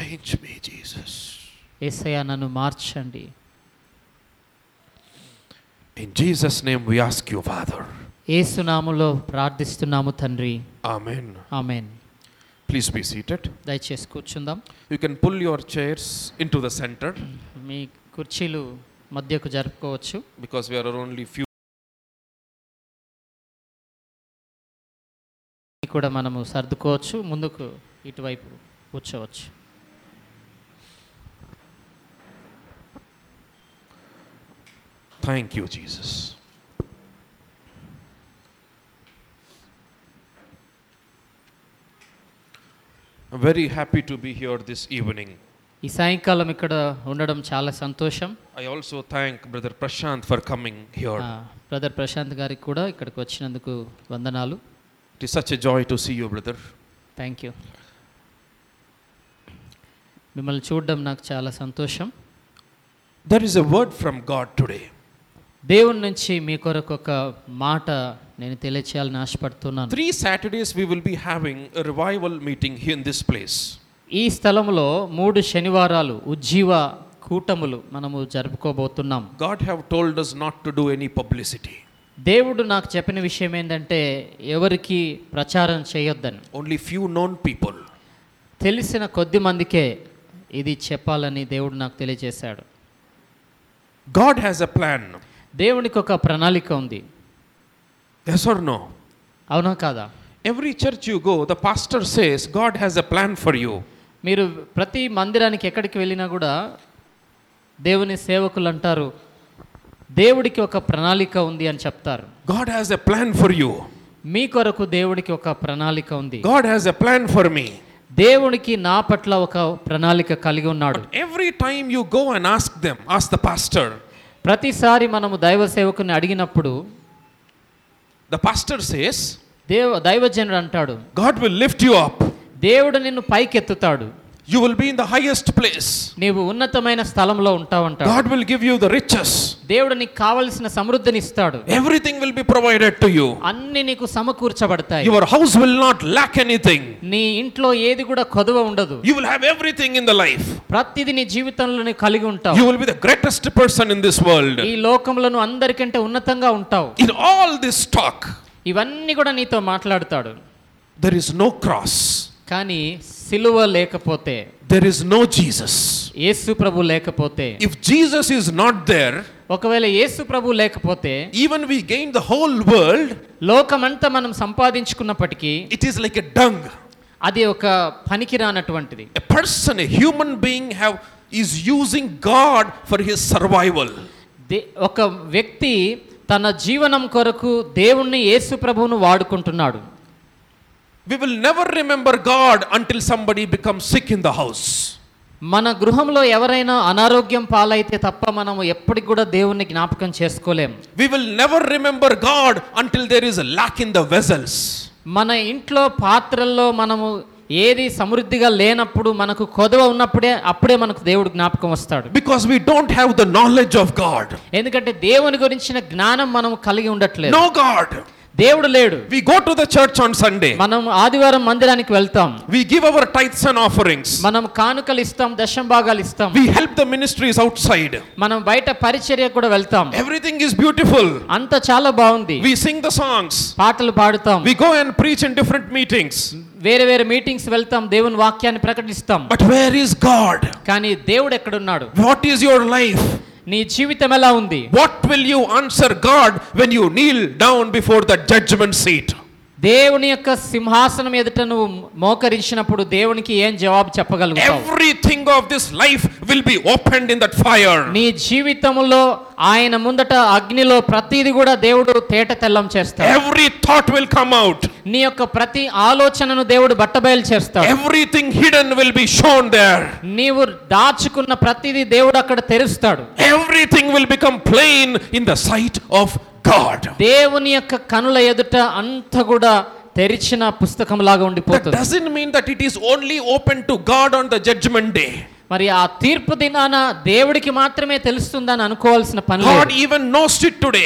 Change me, Jesus. ఏసయ్య నన్ను మార్చండి In Jesus' name we ask you, Father. ఏసునాములో ప్రార్థిస్తున్నాము తండ్రి Amen. Amen Please be seated. దయచేసి కూర్చుందాం You can pull your chairs into the center మీ కుర్చీలు మధ్యకు జరుపుకోవచ్చు because we are only few. కూడా మనము సర్దుకోవచ్చు ముందుకు ఇటువైపు కూర్చోవచ్చు Thank you, Jesus. I'm very happy to be here this evening. ఈ సాయంకాలం ఇక్కడ ఉండడం చాలా సంతోషం I also thank Brother Prashant for coming here. Brother Prashant గారికి కూడా ఇక్కడికి వచ్చినందుకు వందనాలు It is such a joy to see you, brother. Thank you మిమ్మల్ని చూడడం నాకు చాలా సంతోషం There is a word from God today. దేవుని నుంచి మీ కొరకు ఒక మాట నేను తెలియచేయాలని ఆశపడుతున్నాను Three Saturdays we will be having a revival meeting here in this place. ఈ స్థలంలో మూడు శనివారాలు ఉజ్జీవ కూటములు మనము జరుపుకోబోతున్నాం God have told us not to do any publicity. దేవుడు నాకు చెప్పిన విషయం ఏంటంటే ఎవరికి ప్రచారం చేయొద్దని Only few known people. తెలిసిన కొద్ది మందికే ఇది చెప్పాలని దేవుడు నాకు తెలియజేశాడు God has a plan. దేవునికి ఒక ప్రణాళిక ఉంది Yes or no? అవునా కాదా Every church you go, the pastor says God has a plan for you. మీరు ప్రతి మందిరానికి ఎక్కడికి వెళ్ళినా కూడా దేవుని సేవకులు అంటారు దేవుడికి ఒక ప్రణాళిక ఉంది అని చెప్తారు God has a plan for you. మీ కొరకు దేవుడికి ఒక ప్రణాళిక ఉంది God has a plan for me. దేవునికి నా పట్ల ఒక ప్రణాళిక కలిగి ఉన్నాడు But every time you go and ask them, ask the pastor, ప్రతిసారి మనము దైవ సేవకుని అడిగినప్పుడు the pastor says, దేవ దైవజనుడు అంటాడు God will lift you up. దేవుడు నిన్ను పైకెత్తుతాడు You will be in the highest place. నీవు ఉన్నతమైన స్థలంలో ఉంటావంటాడు God will give you the riches. దేవుడు నీకు కావలసిన సమృద్ధిని ఇస్తాడు Everything will be provided to you. అన్ని నీకు సమకూర్చబడతాయి Your house will not lack anything. నీ ఇంట్లో ఏది కూడా కొదువ ఉండదు You will have everything in the life. ప్రతిది నీ జీవితంలో నీవు కలిగి ఉంటావు You will be the greatest person in this world. ఈ లోకంలో నువ్వు అందరికంటే ఉన్నతంగా ఉంటావు In all this talk, ఇవన్నీ కూడా నీతో మాట్లాడతాడు there is no cross. కానీ సిలువ లేకపోతే There is no Jesus. యేసు ప్రభు లేకపోతే If Jesus is not there, ఒకవేళ యేసు ప్రభు లేకపోతే even we gain the whole world, లోకమంతా మనం సంపాదించుకున్నప్పటికీ it is like a dung. అది ఒక పనికిరానటువంటిది A person, a human being, have is using God for his survival. దే ఒక వ్యక్తి తన జీవనం కొరకు దేవుణ్ణి యేసు ప్రభువును వాడుకుంటున్నాడు We will never remember God until somebody becomes sick in the house. మన గృహంలో ఎవరైనా అనారోగ్యం పాలైతే తప్ప మనము ఎప్పటికి కూడా దేవుణ్ణి జ్ఞాపకం చేసుకోలేం We will never remember God until there is a lack in the vessels. మన ఇంట్లో పాత్రల్లో మనము ఏది సమృద్ధిగా లేనప్పుడు మనకు కొదవ ఉన్నప్పుడే అప్పుడే మనకు దేవుడు జ్ఞాపకం వస్తాడు Because we don't have the knowledge of God. ఎందుకంటే దేవుని గురించిన జ్ఞానం మనం కలిగి ఉండట్లేదు No God. దేవుడు లేడు We go to the church on Sunday. మనం ఆదివారం మందిరానికి వెళ్తాం We give our tithes and offerings. మనం కానుకలు ఇస్తాం దశం భాగాలు ఇస్తాం We help the ministries outside. మనం బయట పరిచర్య కూడా వెళ్తాం Everything is beautiful. అంత చాలా బాగుంది We sing the songs. పాటలు పాడుతాం We go and preach in different meetings. వేరే వేరే మీటింగ్స్ వెళ్తాం దేవుని వాక్యాన్ని ప్రకటిస్తాం But where is God? కానీ దేవుడు ఎక్కడున్నాడు What is your life? నీ జీవితం ఎలా ఉంది What will you answer God when you kneel down before the judgment seat? దేవుని యొక్క సింహాసనం ఎదుట నువ్వు మోకరించినప్పుడు దేవునికి ఏం జవాబు చెప్పగలుగుతావు Everything of this life will be opened in that fire. నీ జీవితంలో ఆయన ముందట అగ్నిలో ప్రతిది కూడా దేవుడు తేట తెల్లం చేస్తాడు Every thought will come out. నీ యొక్క ప్రతి ఆలోచనను దేవుడు బట్టబయలు చేస్తాడు Everything hidden will be shown there. నీవు దాచుకున్న ప్రతిదీ దేవుడు అక్కడ తెరుస్తాడు Everything will become plain in the sight of God. దేవుని యొక్క కనుల ఎదుట అంత కూడా తెరిచిన పుస్తకం లాగా That ఉండిపోతుంది doesn't mean that it is only open to God on the judgment day. మరి ఆ తీర్పు దినాన దేవుడికి మాత్రమే తెలుస్తుందని అనుకోవాల్సిన పని God లేదు. even knows it today.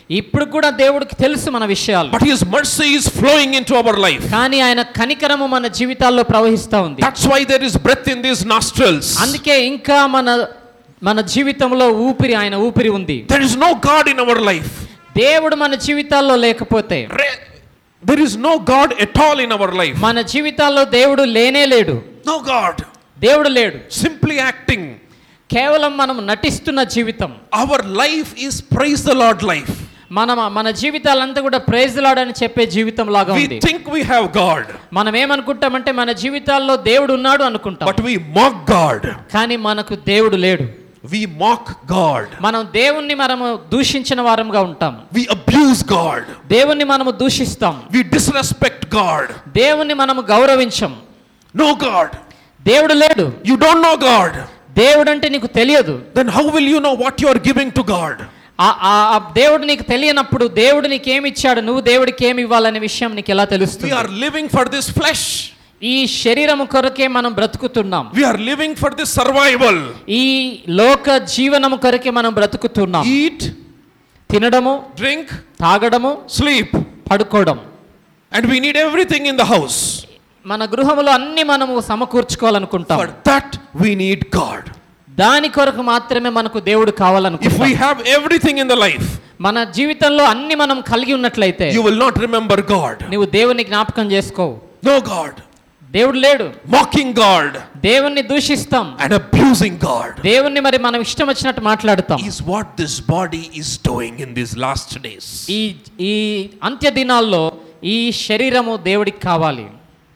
ఇప్పుడు కూడా దేవుడికి తెలుసు మన విషయాలు But His mercy is flowing into our life. కానీ ఆయన కనికరము మన జీవితాల్లో ప్రవహిస్తా ఉంది That's why there is breath in these nostrils. అందుకే ఇంకా మన మన జీవితంలో ఊపిరి ఆయన ఊపిరి ఉంది There is no God in our life. దేవుడు మన జీవితాల్లో లేకపోతే Re- There is no God at all in our life. మన జీవితాల్లో దేవుడు లేనే లేడు No God. దేవుడు లేడు Simply acting. కేవలం మనం నటిస్తున్న జీవితం Our life is praise the Lord life. మన మన జీవితాలంతా కూడా ప్రైజ్లాడని చెప్పే జీవితం లాగా We ఉంది think we have God, మనం ఏమనుకుంటామంటే మన జీవితాల్లో దేవుడు ఉన్నాడు అనుకుంటాం but we mock God. కానీ మనకు దేవుడు లేడు We mock God. మనం దేవుణ్ణి మనము దూషించిన వారంగా ఉంటాం We abuse God. దేవుణ్ణి మనము దూషిస్తాం We disrespect God. దేవుణ్ణి మనము గౌరవించం No God. దేవుడు లేడు You don't know God. దేవుడు అంటే నీకు తెలియదు Then how will you know what you are giving to God? ఆ ఆ- ఆ దేవుడు నీకు తెలియనప్పుడు దేవుడు నీకేమి ఇచ్చాడు నువ్వు దేవుడికి ఏమి ఇవ్వాలనే విషయం నీకు ఎలా We తెలుస్తుంది are living for this flesh. ఈ శరీరము కొరకే మనం బ్రతుకుతున్నాం We are living for this survival. ఈ లోక జీవనము కొరకే మనం బ్రతుకుతున్నాం Eat, తినడము drink, తాగడము sleep. పడుకోవడం And we need everything in the house. మన గృహములో అన్ని మనము సమకూర్చుకోవాలనుకుంటాం For that, we need God. దాని కొరకు మాత్రమే మనకు దేవుడు If కావాలనుకుంటాం we have everything in the life, మన జీవితంలో అన్ని మనం కలిగి ఉన్నట్లయితే you will not remember God. నువ్వు దేవుని జ్ఞాపకం చేసుకోవు No God. దేవుడు లేడు Mocking God దేవుణ్ణి దూషిస్తాం and abusing God దేవుణ్ణి మరి మనం ఇష్టం వచ్చినట్టు మాట్లాడతాం is what this body is doing in these last days. ఈ ఈ అంత్య దినాల్లో ఈ శరీరము దేవుడికి కావాలి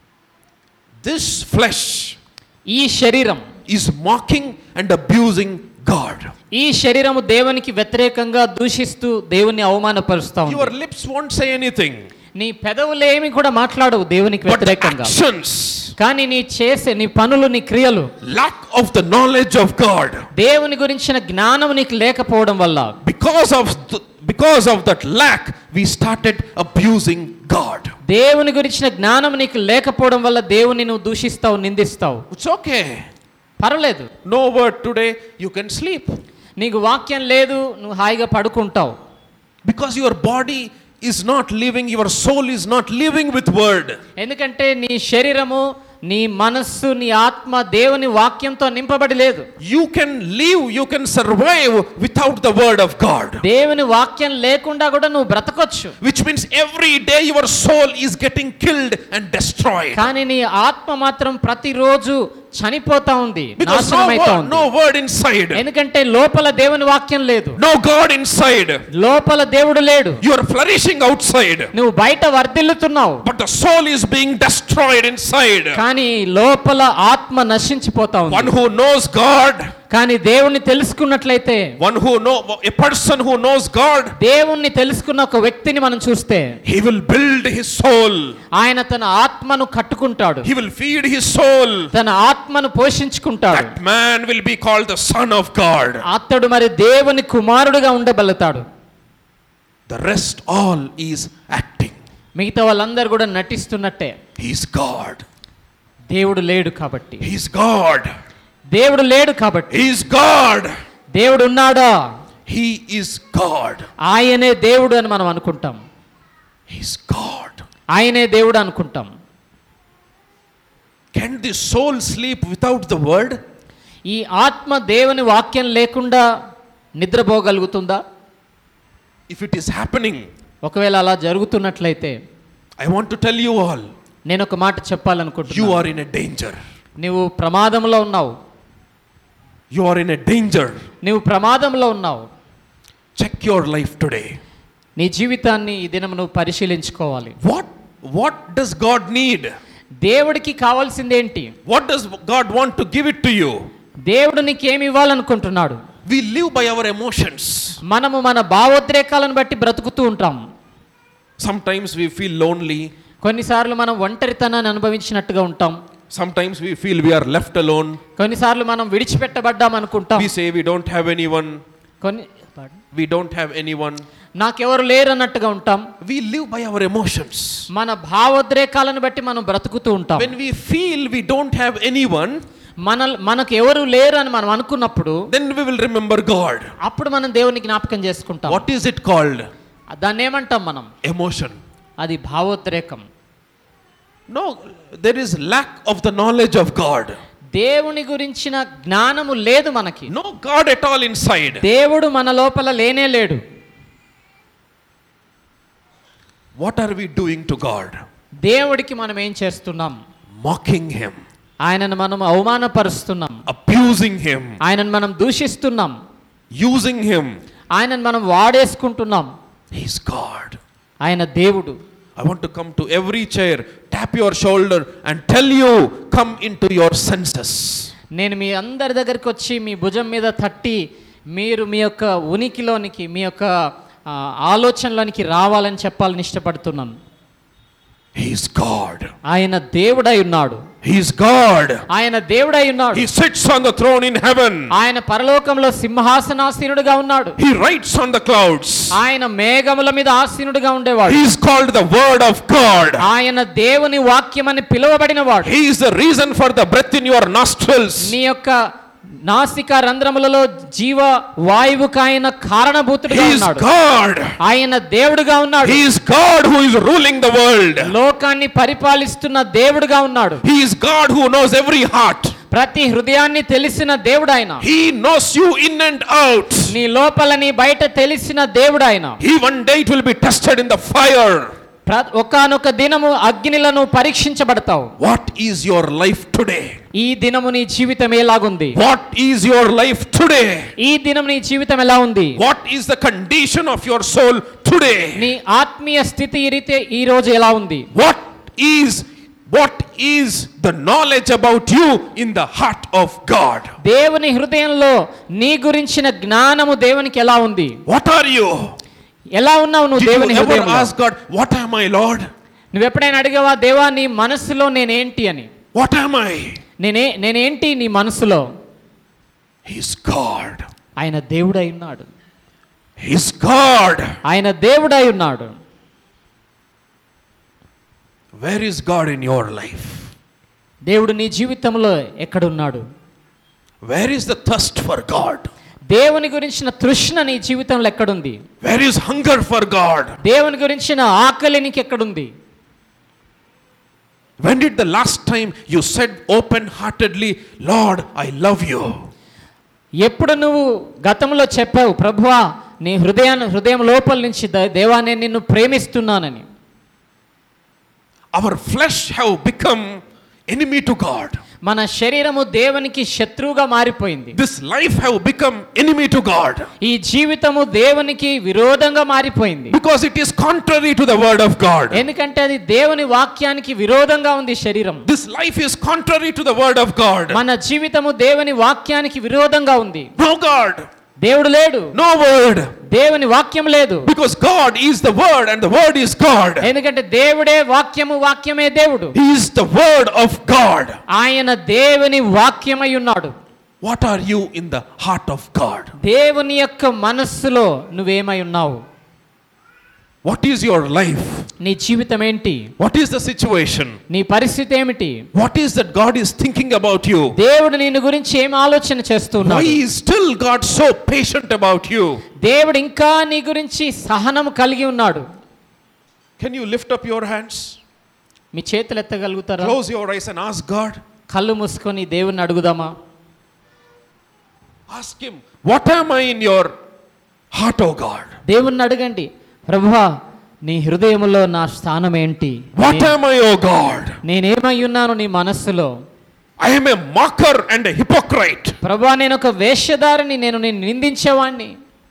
This flesh ఈ శరీరం is mocking and abusing God. ఈ శరీరము దేవునికి వ్యతిరేకంగా దూషిస్తూ దేవుని అవమానపరుస్తా ఉంది Your lips won't say anything, నీ పెదవులు ఏమి కూడా మాట్లాడవు దేవునికి but the వ్యతిరేకంగా actions, కానీ నీ చేసే నీ పనులు నీ క్రియలు lack of the knowledge of God, దేవుని గురించిన జ్ఞానం నీకు లేకపోవడం వల్ల because of the, because of that lack, we started abusing God. దేవుని గురించిన జ్ఞానం నీకు లేకపోవడం వల్ల దేవుని నువ్వు దూషిస్తావు నిందిస్తావు It's okay. పర్వాలేదు No word today, you can sleep నీకు వాక్యం లేదు నువ్వు హాయిగా పడుకుంటావు because your body is not living, your soul is not living with word. ఎందుకంటే నీ శరీరము నీ మనస్సు నీ ఆత్మ దేవుని వాక్యంతో నింపబడి లేదు You can live, you can survive without the word of God. దేవుని వాక్యం లేకుండా కూడా నువ్వు బ్రతకొచ్చు Which means every day your soul is getting killed and destroyed. కానీ నీ ఆత్మ మాత్రం ప్రతిరోజు చనిపోతా ఉంది Because no నాశనమైతా word, ఉంది no word inside, ఎందుకంటే లోపల దేవుని వాక్యం లేదు no God inside. లోపల దేవుడు లేడు You are flourishing outside, నువ్వు బయట వర్ధిల్లుతున్నావు but the soul is being destroyed inside. కానీ లోపల ఆత్మ నశించిపోతా One ఉంది who knows God, కానీ దేవుణ్ణి తెలుసుకున్నట్లయితే one who know a person who knows God, దేవుణ్ణి తెలుసుకున్న ఒక వ్యక్తిని మనం చూస్తే he will build his soul. ఆయన తన ఆత్మను కట్టుకుంటాడు He will feed his soul. తన ఆత్మను పోషించుకుంటాడు That man will be called the son of God. అతడు మరి దేవుని కుమారుడుగా ఉండగలుగుతాడు The rest all is acting. మిగతా వాళ్ళందరూ కూడా నటిస్తున్నట్టే He's God. దేవుడు లేడు కాబట్టి He's God. దేవుడు లేడు కాబట్టి He's God. దేవుడు ఉన్నాడా He is God. ఆయనే దేవుడు అని మనం అనుకుంటాం He's God. ఆయనే దేవుడు అనుకుంటాం Can the soul sleep without the word? ఈ ఆత్మ దేవుని వాక్యం లేకుండా నిద్రపోగలుగుతుందా If it is happening, ఒకవేళ అలా జరుగుతున్నట్లయితే I want to tell you all, నేను ఒక మాట you చెప్పాలనుకుంటున్నా are in a danger. నువ్వు ప్రమాదంలో ఉన్నావు You are in a danger. నువ్వు ప్రమాదంలో ఉన్నావు Check your life today. నీ జీవితాన్ని ఈ దినం నువ్వు పరిశీలించుకోవాలి What what does God need? దేవుడికి కావాల్సిందేంటి What does God want to give it to you? దేవుడు నీకేమి ఇవ్వాలనుకుంటున్నాడు We live by our emotions. మనము మన భావోద్రేకాలను బట్టి బ్రతుకుతూ ఉంటాం Sometimes we feel lonely. కొన్నిసార్లు మనం ఒంటరితనాన్ని అనుభవించినట్టుగా ఉంటాం Sometimes we feel we are left alone. కొన్నిసార్లు మనం విడిచిపెట్టబడ్డాం అనుకుంటాం We say we don't have anyone. కొన్ని We don't have anyone. నాకెవరు లేరు అన్నట్టుగా ఉంటాం We live by our emotions. మన భావోద్రేకాలను బట్టి మనం బ్రతుకుతూ ఉంటాం When we feel we don't have anyone, మన మనకు ఎవరు లేరు అని మనం అనుకున్నప్పుడు then we will remember God. అప్పుడు మనం దేవుని జ్ఞాపకం చేసుకుంటాం What is it called? దాన్ని ఏమంటాం మనం Emotion. అది భావోద్రేకం No, there is lack of the knowledge of God. దేవుని గురించిన జ్ఞానము లేదు మనకి No God at all inside. దేవుడు మన లోపల లేనే లేడు What are we doing to God? దేవుడికి మనం ఏం చేస్తున్నాం Mocking Him, ఆయనను మనం అవమానపరుస్తున్నాం abusing Him, ఆయనను మనం దూషిస్తున్నాం using Him. ఆయనను మనం వాడేసుకుంటున్నాం He's God. ఆయన దేవుడు I want to come to every chair, tap your shoulder, and tell you, come into your senses. నేను మీ అందరి దగ్గరికి వచ్చి మీ భుజం మీద తట్టి మీరు మీ యొక్క ఉనికిలోనికి మీ యొక్క ఆ, ఆలోచనలోనికి రావాలని చెప్పాలని ఇష్టపడుతున్నాను He's God. ఆయన దేవుడై ఉన్నాడు He's God. ఆయన దేవుడై ఉన్నాడు He sits on the throne in heaven. ఆయన పరలోకంలో సింహాసనాసీనుడిగా ఉన్నాడు He rides on the clouds. ఆయన మేఘముల మీద ఆసీనుడిగా ఉండేవాడు He's called the Word of God. ఆయన దేవుని వాక్యం అని పిలువబడిన వాడు He is the reason for the breath in your nostrils. నీ యొక్క నాసిక రంధ్రములలో జీవ వాయువుకు ఆయన కారణభూతుడుగా He is ఉన్నాడు God. ఆయన దేవుడుగా ఉన్నాడు He is God who is ruling the world. లోకాన్ని పరిపాలిస్తున్న దేవుడుగా ఉన్నాడు He is God who knows every heart. ప్రతి హృదయాన్ని తెలిసిన దేవుడు ఆయన He knows you in and out. నీ లోపల నీ బయట తెలిసిన దేవుడు ఆయన He one day it will be tested in the fire. ఒకనొక దినము అగ్నిలను పరీక్షించబడతావు What is your life today? ఈ దినము నీ జీవితం ఎలాగుంది What is your life today? ఈ దినం నీ జీవితం ఎలా ఉంది What is the condition of your soul today? నీ ఆత్మీయ స్థితి ఈ రీతే ఈ రోజు ఎలా ఉంది What is what is the knowledge about you in the heart of God? దేవుని హృదయంలో నీ గురించిన జ్ఞానము దేవునికి ఎలా ఉంది What are you? ఎలా ఉన్నావు నువ్వు Did దేవుని you ever హృదయంలో ask God, What am I, Lord? నువ్వు ఎప్పుడైనా అడిగావా దేవా నీ మనసులో నేనేంటి అని What am I? నేనే నేనేంటి నీ మనసులో He's God. ఆయన దేవుడై ఉన్నాడు He's God. ఆయన దేవుడై ఉన్నాడు Where is God in your life? దేవుడు నీ జీవితంలో ఎక్కడున్నాడు Where is the thirst for God? దేవుని గురించిన తృష్ణ నీ జీవితంలో ఎక్కడుంది Where is hunger for God? దేవుని గురించిన ఆకలి నీకు ఎక్కడుంది When did the last time you said open heartedly, Lord, I love you? ఎప్పుడు నువ్వు గతంలో చెప్పావు ప్రభువా నీ హృదయాన్ని హృదయం లోపల నుంచి "ద- దేవా నేను నిన్ను ప్రేమిస్తున్నానని Our flesh have become enemy to God. మన శరీరము దేవునికి శత్రువుగా మారిపోయింది This life have become enemy to God ఈ జీవితము దేవునికి విరోధంగా మారిపోయింది because it is contrary to the word of God. ఎందుకంటే అది దేవుని వాక్యానికి విరోధంగా ఉంది శరీరం This life is contrary to the word of God. మన జీవితము దేవుని వాక్యానికి విరోధంగా ఉంది No God, దేవుడు లేడు no word. దేవుని వాక్యం లేదు Because God is the word and the word is God. ఎందుకంటే దేవుడే వాక్యము వాక్యమే దేవుడు He is the word of God. ఆయన దేవుని వాక్యమై ఉన్నాడు What are you in the heart of God? దేవుని యొక్క మనస్సులో నువ్వేమై ఉన్నావు What is your life? నీ జీవితం ఏంటి What is the situation? నీ పరిస్థితి ఏమిటి What is that God is thinking about you? దేవుడు నిన్ను గురించి ఏం ఆలోచన Why చేస్తున్నాడు is still God so patient about you? దేవుడు ఇంకా నీ గురించి సహనము కలిగి ఉన్నాడు Can you lift up your hands? మీ చేతులు ఎత్తగలుగుతారా Close your eyes and ask God. కళ్ళు మూసుకొని దేవుణ్ణి అడుగుదామా Ask Him, What am I in your heart, O God? దేవుణ్ణి అడగండి ప్రభువా నీ హృదయములో నా స్థానం ఏంటి What am I, O God? నేనేమై ఉన్నాను నీ మనస్సులో I am a mocker and a hypocrite. ప్రభా నేను ఒక వేష్యదారిని నేను నేను నిందించేవాణ్ణి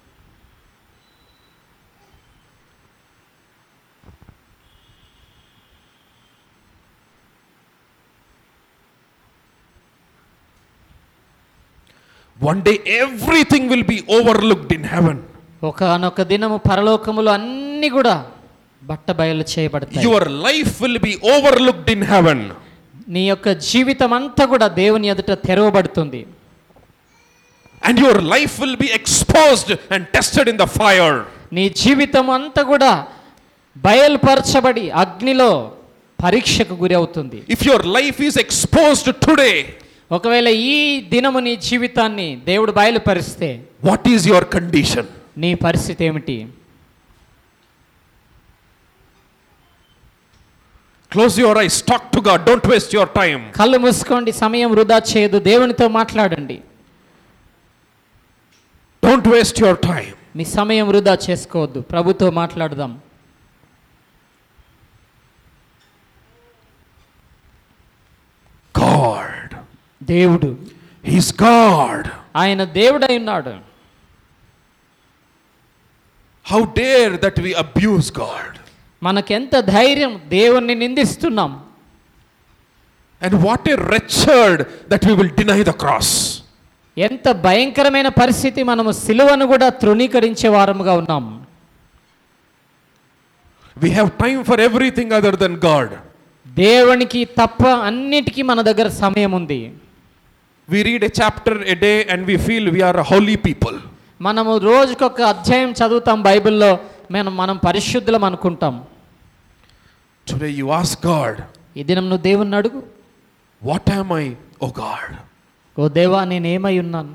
One day everything will be overlooked in heaven. ఒకనొక దినము పరలోకములో అన్ని కూడా బట్ట బయలు చేయబడతాయి Your life will be overlooked in heaven. నీ యొక్క జీవితం అంతా కూడా దేవుని ఎదుట తెరవబడుతుంది And your life will be exposed and tested in the fire. నీ జీవితం అంతా కూడా బయలుపరచబడి అగ్నిలో పరీక్షకు గురి అవుతుంది If your life is exposed today, ఒకవేళ ఈ దినము నీ జీవితాన్ని దేవుడు బయలుపరిస్తే what is your condition? నీ పరిస్థితి ఏమిటి Close your eyes, talk to God, don't waste your time. కళ్ళు మూసుకోండి సమయం వృధా చేయదు దేవునితో మాట్లాడండి Don't waste your time. మీ సమయం వృధా చేసుకోవద్దు ప్రభుతో మాట్లాడదాం God. దేవుడు He's God. ఆయన దేవుడై ఉన్నాడు How dare that we abuse God? మనకెంత ధైర్యం దేవుణ్ణి నిందిస్తున్నాం And what a wretched that we will deny the cross. ఎంత భయంకరమైన పరిస్థితి మనము సిలువను కూడా తృణీకరించే వారముగా ఉన్నాం We have time for everything other than God. దేవునికి తప్ప అన్నిటికీ మన దగ్గర సమయం ఉంది We read a chapter a day and we feel we are a holy people. మనము రోజుకొక అధ్యాయం చదువుతాం బైబిల్లో మనం మనం పరిశుద్ధులం అనుకుంటాం Today you ask God, ఈ దినం నువ్వు దేవుణ్ణి అడుగు What am I, O God? ఓ దేవా నేనేమై ఉన్నాను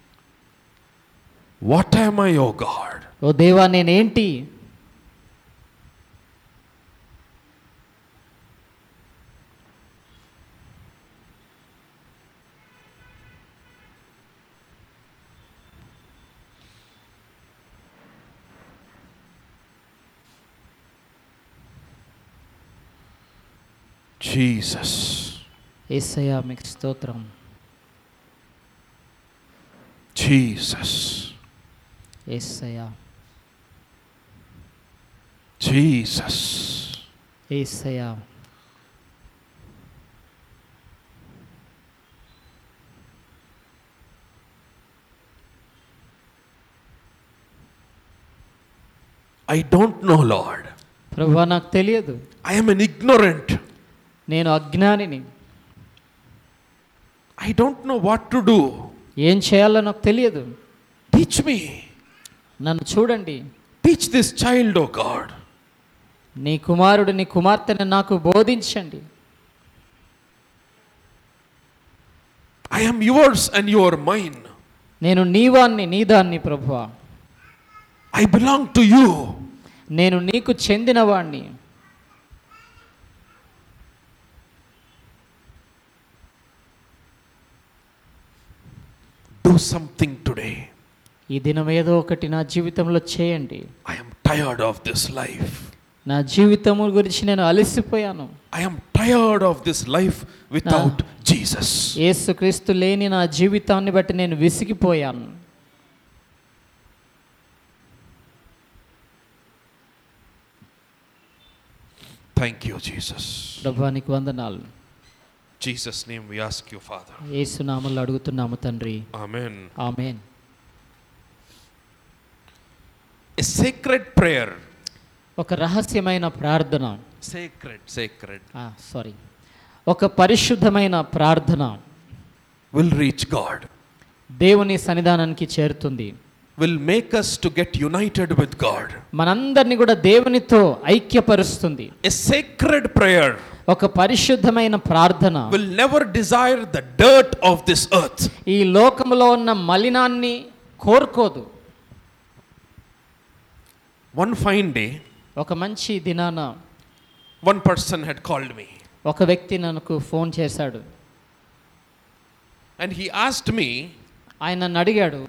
What am I, O God? ఓ దేవా నేనేంటి Jesus. ఏసయ్యా మీకు స్తోత్రం Jesus. Yesayya Jesus. Yesayya I don't know, Lord. ప్రభా నాకు తెలియదు I am an ignorant. నేను అజ్ఞానిని I don't know what to do. ఏం చేయాలో నాకు తెలియదు Teach me. నన్ను చూడండి Teach this child, O God. నీ కుమారుడు నీ కుమార్తెను నాకు బోధించండి I am yours and you are mine. నేను నీవాన్ని నీదాన్ని ప్రభువా I belong to you. నేను నీకు చెందినవాణ్ణి Do something today. ఈ దినం ఏదో ఒకటి నా జీవితంలో చేయండి I am tired of this life. నా జీవితము గురించి నేను అలసిపోయాను I am tired of this life without Jesus. యేసుక్రీస్తు లేని నా జీవితాన్ని బట్టి నేను విసిగిపోయాను Thank you, Jesus. ప్రభానికి వందనాలు Jesus' name we ask you, Father. ఏసునామలు అడుగుతున్నాము తండ్రి Amen. Amen A sacred prayer. ఒక రహస్యమైన ప్రార్థన Sacred, sacred. సారీ ఒక పరిశుద్ధమైన ప్రార్థన Will reach God. దేవుని సన్నిధానానికి చేరుతుంది Will make us to get united with God. మనందరినీ కూడా దేవునితో ఐక్యపరుస్తుంది A sacred prayer ఒక పరిశుద్ధమైన ప్రార్థన will never desire the dirt of this earth. ఈ లోకములో ఉన్న మలినాన్ని కోరుకోదు One fine day, ఒక మంచి దినాన one person had called me ఒక వ్యక్తి నాకు ఫోన్ చేశాడు and he asked me, ఆయన నన్ను అడిగాడు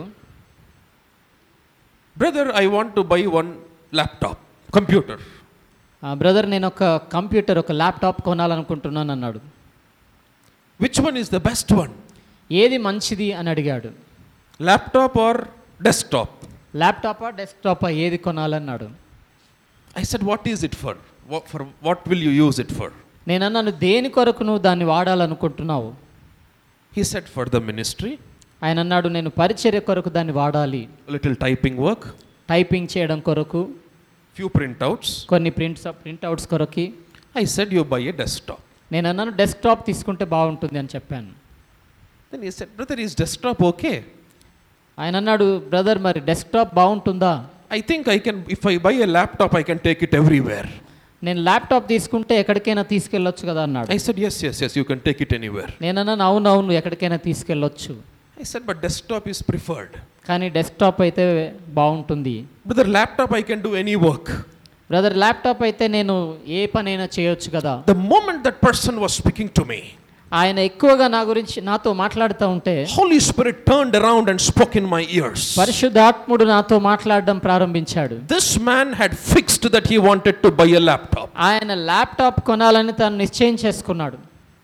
Brother, I want to buy one laptop, computer. Brother నేను ఒక కంప్యూటర్ ఒక ల్యాప్టాప్ కొనాలనుకుంటున్నాను అన్నాడు Which one is the best one? ఏది మంచిది అని అడిగాడు Laptop or desktop? ల్యాప్టాపా డెస్క్టాపా ఏది కొనాలన్నాడు I said, What is it for? What, for what will you use it for? నేను అన్నాను దేని కొరకు నువ్వు దాన్ని వాడాలనుకుంటున్నావు He said, For the ministry, ఆయన అన్నాడు నేను పరిచర్య కొరకు దాన్ని వాడాలి a little typing work, typing చేయడం కొరకు few printouts. కొన్ని ప్రింట్స్ ప్రింట్అవుట్స్ కొరకి I said, You buy a desktop. నేను అన్నాను డెస్క్టాప్ తీసుకుంటే బాగుంటుంది అని చెప్పాను Then he said, Brother, is desktop okay? ఆయన అన్నాడు బ్రదర్ మరి డెస్క్టాప్ బాగుంటుందా I think I can, if I buy a laptop, I can take it everywhere. నేను ల్యాప్టాప్ తీసుకుంటే ఎక్కడికైనా తీసుకెళ్ళొచ్చు కదా అన్నాడు I said, Yes, yes, yes, you can take it anywhere. నేను అన్నాను అవును అవును ఎక్కడికైనా తీసుకెళ్ళొచ్చు I said, But desktop is preferred. కానీ డెస్క్టాప్ అయితే బాగుంటుంది Brother, laptop, I can do any work. Brother laptop అయితే నేను ఏ పనైనా చేయొచ్చు కదా The moment that person was speaking to me, ఆయన ఎక్కువగా నా గురించి నాతో మాట్లాడుతూ ఉంటే Holy Spirit turned around and spoke in my ears. పరిశుద్ధాత్ముడు నాతో మాట్లాడడం ప్రారంభించాడు This man had fixed that he wanted to buy a laptop. ఆయన ల్యాప్టాప్ కొనాలని తను నిశ్చయం చేసుకున్నాడు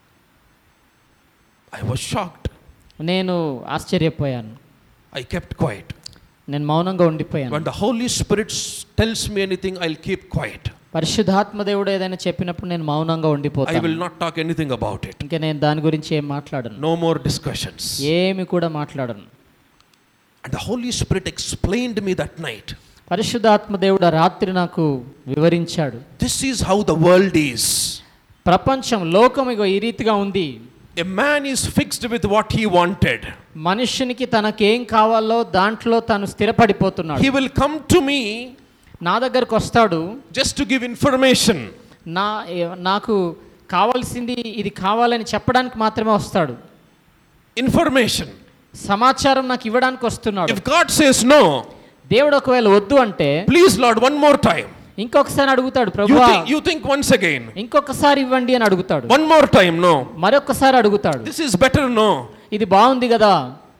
I was shocked. నేను ఆశ్చర్యపోయాను I kept quiet. నేను మౌనంగా ఉండిపోయాను When the Holy Spirit s- tells me anything, I'll keep quiet. పరిశుద్ధాత్మ దేవుడు ఏదైనా చెప్పినప్పుడు నేను మౌనంగా I ఉండిపోతాను will not talk anything about it. ఇంకా నేను దాని గురించి ఏం మాట్లాడను No more discussions. ఏమి కూడా మాట్లాడను And the Holy Spirit explained me that night. పరిశుద్ధాత్మ దేవుడు ఆ రాత్రి నాకు వివరించాడు This is how the world is. ప్రపంచం లోకం ఇగో ఈ రీతిగా ఉంది A man is fixed with what he wanted. మనుష్యునికి తనకేం కావాలో దాంట్లో తను స్థిరపడిపోతున్నాడు He will come to me నా దగ్గరకు వస్తాడు just to give information. నా ఏ- నాకు కావాల్సింది ఇది కావాలని చెప్పడానికి మాత్రమే వస్తాడు Information. సమాచారం నాకు ఇవ్వడానికి వస్తున్నాడు If God says no, దేవుడు ఒకవేళ వద్దు అంటే please, Lord, one more time. ఇంకొకసారి అడుగుతాడు You Prabhu think, you think once again. ఇంకొకసారి ఇవ్వండి అని అడుగుతాడు One more time, no. మరొకసారి అడుగుతాడు This is better, no. ఇది బాగుంది కదా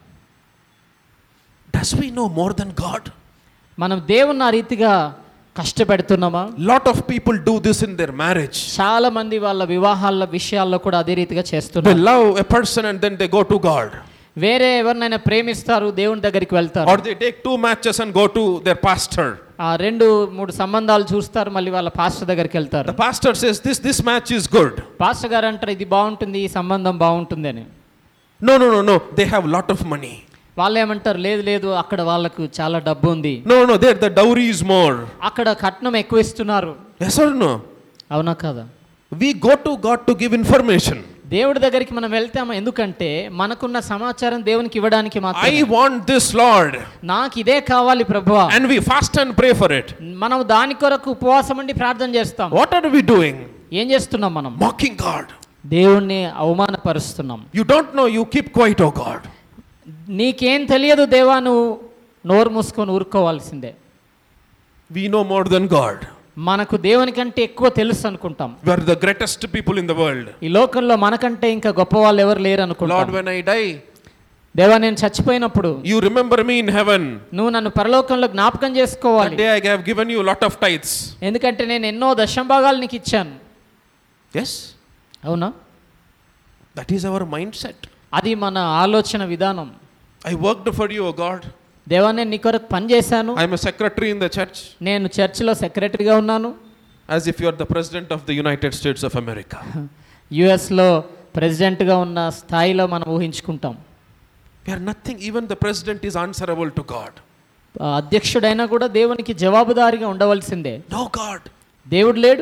Does we know more than God? మనం దేవుని ఆ రీతిగా కష్టపెడుతున్నామా Lot of people do this in their marriage. చాలా మంది వాళ్ళ వివాహాల విషయాల్లో కూడా అదే రీతిగా They చేస్తున్నారు love a person and then they go to God. వేరే ఎవరినైనా ప్రేమిస్తారు దేవుని దగ్గరికి వెళ్తారు Or they take two matches and go to their pastor. ఆ రెండు మూడు సంబంధాలు చూస్తారు మళ్ళీ వాళ్ళ పాస్టర్ దగ్గరికి వెళ్తారు The pastor says, This, this match is good. Pastor గారు అంటారు ఇది బాగుంటుంది ఈ సంబంధం బాగుంటుంది అని No, no, no, no. They have lot of money. వాళ్ళు ఏమంటారు లేదు లేదు అక్కడ వాళ్ళకు చాలా డబ్బు ఉంది No, no, there the dowry is more. అక్కడ కట్నం ఎక్కువ ఇస్తున్నారు Yes or no? అవునా కదా We go to God to give information. దేవుడి దగ్గరికి మనం వెళ్తాము ఎందుకంటే మనకున్న సమాచారం దేవునికి ఇవ్వడానికి మాత్రం I want this, Lord. నాకు ఇదే కావాలి ప్రభువా And we fast and pray for it. మనం దాని కొరకు ఉపవాసం ఉండి ప్రార్థన చేస్తాం What are we doing? ఏం చేస్తున్నాం మనం Mocking God. దేవుణ్ణి అవమానపరుస్తున్నాం You don't know, you keep quiet, oh God. నీకేం తెలియదు దేవా నువ్వు నోరు మూసుకొని ఊరుకోవాల్సిందే We know more than God. మనకు దేవుని కంటే ఎక్కువ తెలుసు అనుకుంటాం We are the greatest people in the world. ఈ లోకంలో మనకంటే ఇంకా గొప్ప వాళ్ళు ఎవరు లేరు Lord, అనుకుంటాం when I die, దేవా నేను చచ్చిపోయినప్పుడు you remember me in heaven. నువ్వు నన్ను పరలోకంలో జ్ఞాపకం That చేసుకోవాలి day I have given you a lot of tithes. ఎందుకంటే నేను ఎన్నో దశంభాగాలు నీకు ఇచ్చాను Yes? అవునా That is our mindset. అది మన ఆలోచన విధానం I worked for you, O God. దేవా నేను నీ కొరకు పని చేశాను I am a secretary in the church, నేను చర్చిలో సెక్రటరీగా ఉన్నాను as if you are the president of the United States of America. యుఎస్లో ప్రెసిడెంట్గా ఉన్న స్థాయిలో మనం ఊహించుకుంటాం We are nothing, even the president is answerable to God. ఆ అధ్యక్షుడైనా కూడా దేవునికి జవాబుదారీగా ఉండవలసిందే No, God. దేవుడు లేడు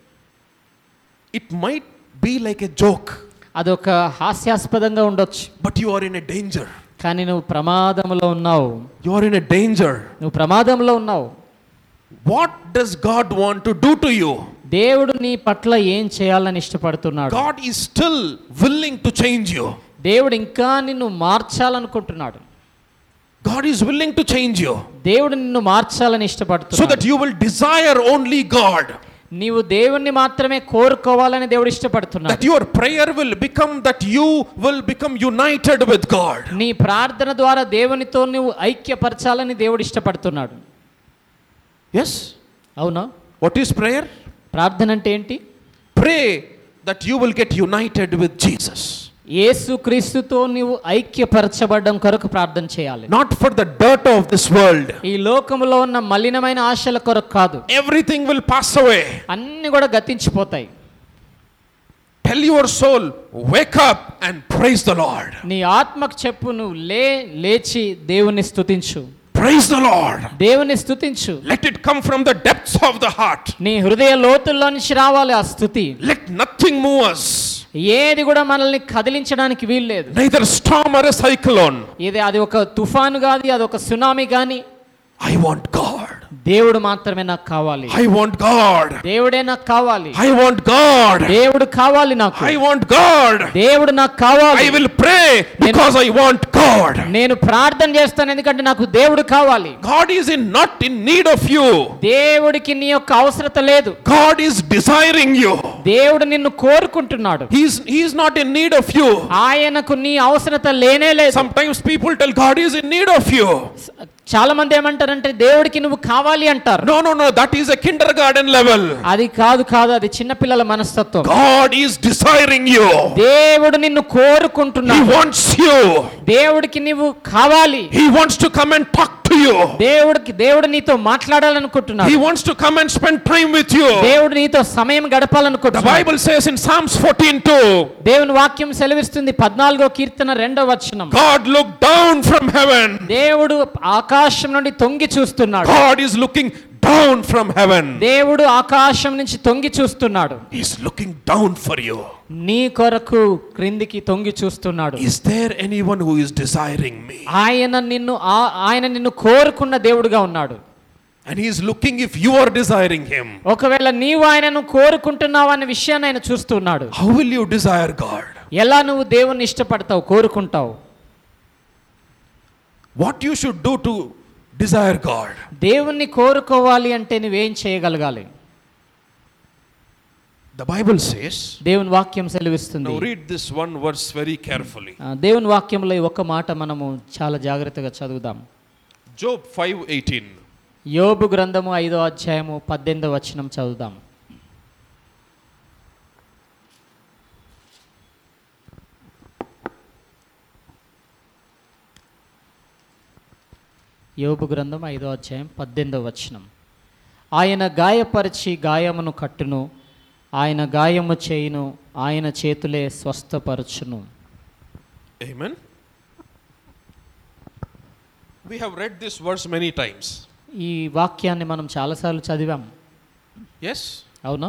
It might be like a joke, అదొక హాస్యాస్పదంగా ఉండొచ్చు but you are in a danger. కానీ నువ్వు ప్రమాదంలో ఉన్నావు You are in a danger. నువ్వు ప్రమాదంలో ఉన్నావు What does God want to do to you? దేవుడు నీ పట్ల ఏం చేయాలని ఇష్టపడుతున్నాడు God is still willing to change you. దేవుడు ఇంకా నిన్ను మార్చాలనుకుంటున్నాడు God is willing to change you దేవుడు నిన్ను మార్చాలని so ఇష్టపడుతున్నాడు that you will desire only God. నీవు దేవుణ్ణి మాత్రమే కోరుకోవాలని దేవుడు ఇష్టపడుతున్నాడు That your prayer will become that you will become united with God. నీ ప్రార్థన ద్వారా దేవునితో నువ్వు ఐక్యపరచాలని దేవుడు ఇష్టపడుతున్నాడు Yes? అవునా What is prayer? ప్రార్థన అంటే ఏంటి Pray that you will get united with Jesus. యేసు క్రీస్తుతో నీవు ఐక్యపరచబడ్డం కొరకు ప్రార్థన చేయాలి Not for the dirt of this world. ఈ లోకములో ఉన్న మలినమైన ఆశల కొరకు కాదు Everything will pass away. అన్ని కూడా గతించిపోతాయి Tell your soul, wake up and praise the Lord. నీ ఆత్మకు చెప్పు నువ్వు లే లేచి దేవుని స్తుతించు Praise the Lord. దేవుని స్తుతించు Let it come from the depths of the heart. నీ హృదయ లోతుల్లో నుంచి రావాలి ఆ స్థుతి Let nothing move us, ఏది కూడా మనల్ని కదిలించడానికి వీల్లేదు neither storm or a cyclone. ఇది అది ఒక తుఫాను కాదు అది ఒక సునామీ కానీ I want God. దేవుడు మాత్రమే నాకు కావాలి I want God. దేవుడే నాకు కావాలి I want God. దేవుడు కావాలి నాకు I want God. దేవుడు నాకు కావాలి I will pray because I want God. నేను ప్రార్థన చేస్తాను ఎందుకంటే నాకు దేవుడు కావాలి God is in not in need of you. దేవుడికి నీ యొక్క అవసరత లేదు God is desiring you. దేవుడు నిన్ను కోరుకుంటున్నాడు He's He's not in need of you. ఆయనకు నీ అవసరత లేనే లేదు Sometimes people tell God is in need of you. చాలా మంది ఏమంటారంటే దేవుడికి నువ్వు కావాలి అంటారు No, no, no. That is a kindergarten level. అది కాదు కాదు అది చిన్నపిల్లల మనస్తత్వం God is desiring you. దేవుడు నిన్ను He కోరుకుంటున్నాడు wants you. దేవుడికి నువ్వు కావాలి He wants to come and talk to you. దేవుడికి దేవుడు నీతో He మాట్లాడాలనుకుంటున్నాడు wants to come and spend time with you. దేవుడు నీతో సమయం The గడపాలనుకుంటున్నాడు Bible says in Psalms 14 2, దేవుని వాక్యం సెలవిస్తుంది పద్నాలుగో కీర్తన రెండో వచనం God looked down from heaven. దేవుడు ఆకాశం నుండి తొంగి చూస్తున్నాడు God is looking down from heaven. దేవుడు ఆకాశం నుంచి తొంగి చూస్తున్నాడు He's looking down for you. నీ కొరకు క్రిందికి తొంగి చూస్తున్నాడు Is there anyone who is desiring me? ఆయన నిన్ను ఆ- ఆయన నిన్ను కోరుకున్న దేవుడుగా ఉన్నాడు And he is looking if you are desiring him. ఒకవేళ నీవు ఆయనను కోరుకుంటున్నావు అనే విషయాన్ని ఆయన చూస్తున్నాడు How will you desire God? ఎలా నువ్వు దేవుణ్ణి ఇష్టపడతావు కోరుకుంటావు What you should do to desire God? దేవుణ్ణి కోరుకోవాలి అంటే నువ్వేం చేయగలగాలి The Bible says, దేవుని వాక్యం సెలవిస్తుంది now read this one verse very carefully. ఆ, దేవుని వాక్యంలో ఈ ఒక్క మాట మనము చాలా జాగ్రత్తగా చదువుదాం Job 5:18. యోబు గ్రంథము ఐదో అధ్యాయము పద్దెనిమిదో వచనం చదువుదాం యోబు గ్రంథం ఐదో అధ్యాయం పద్దెనిమిదో వచనం ఆయన గాయపరిచి గాయమును కట్టును ఆయన గాయము చేయును ఆయన చేతులే స్వస్థపరచును Amen. We have read this verse many times. ఈ వాక్యాన్ని మనం చాలాసార్లు చదివాం Yes? అవునా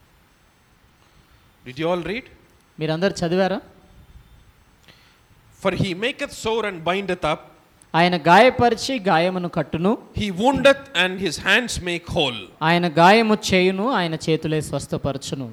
Did you all read? మీరందరు చదివారా For he maketh sore and bindeth up, ఆయన గాయపరిచి గాయమును కట్టును he woundeth and his hands make whole. ఆయన గాయము చేయును ఆయన చేతులే స్వస్థపరచును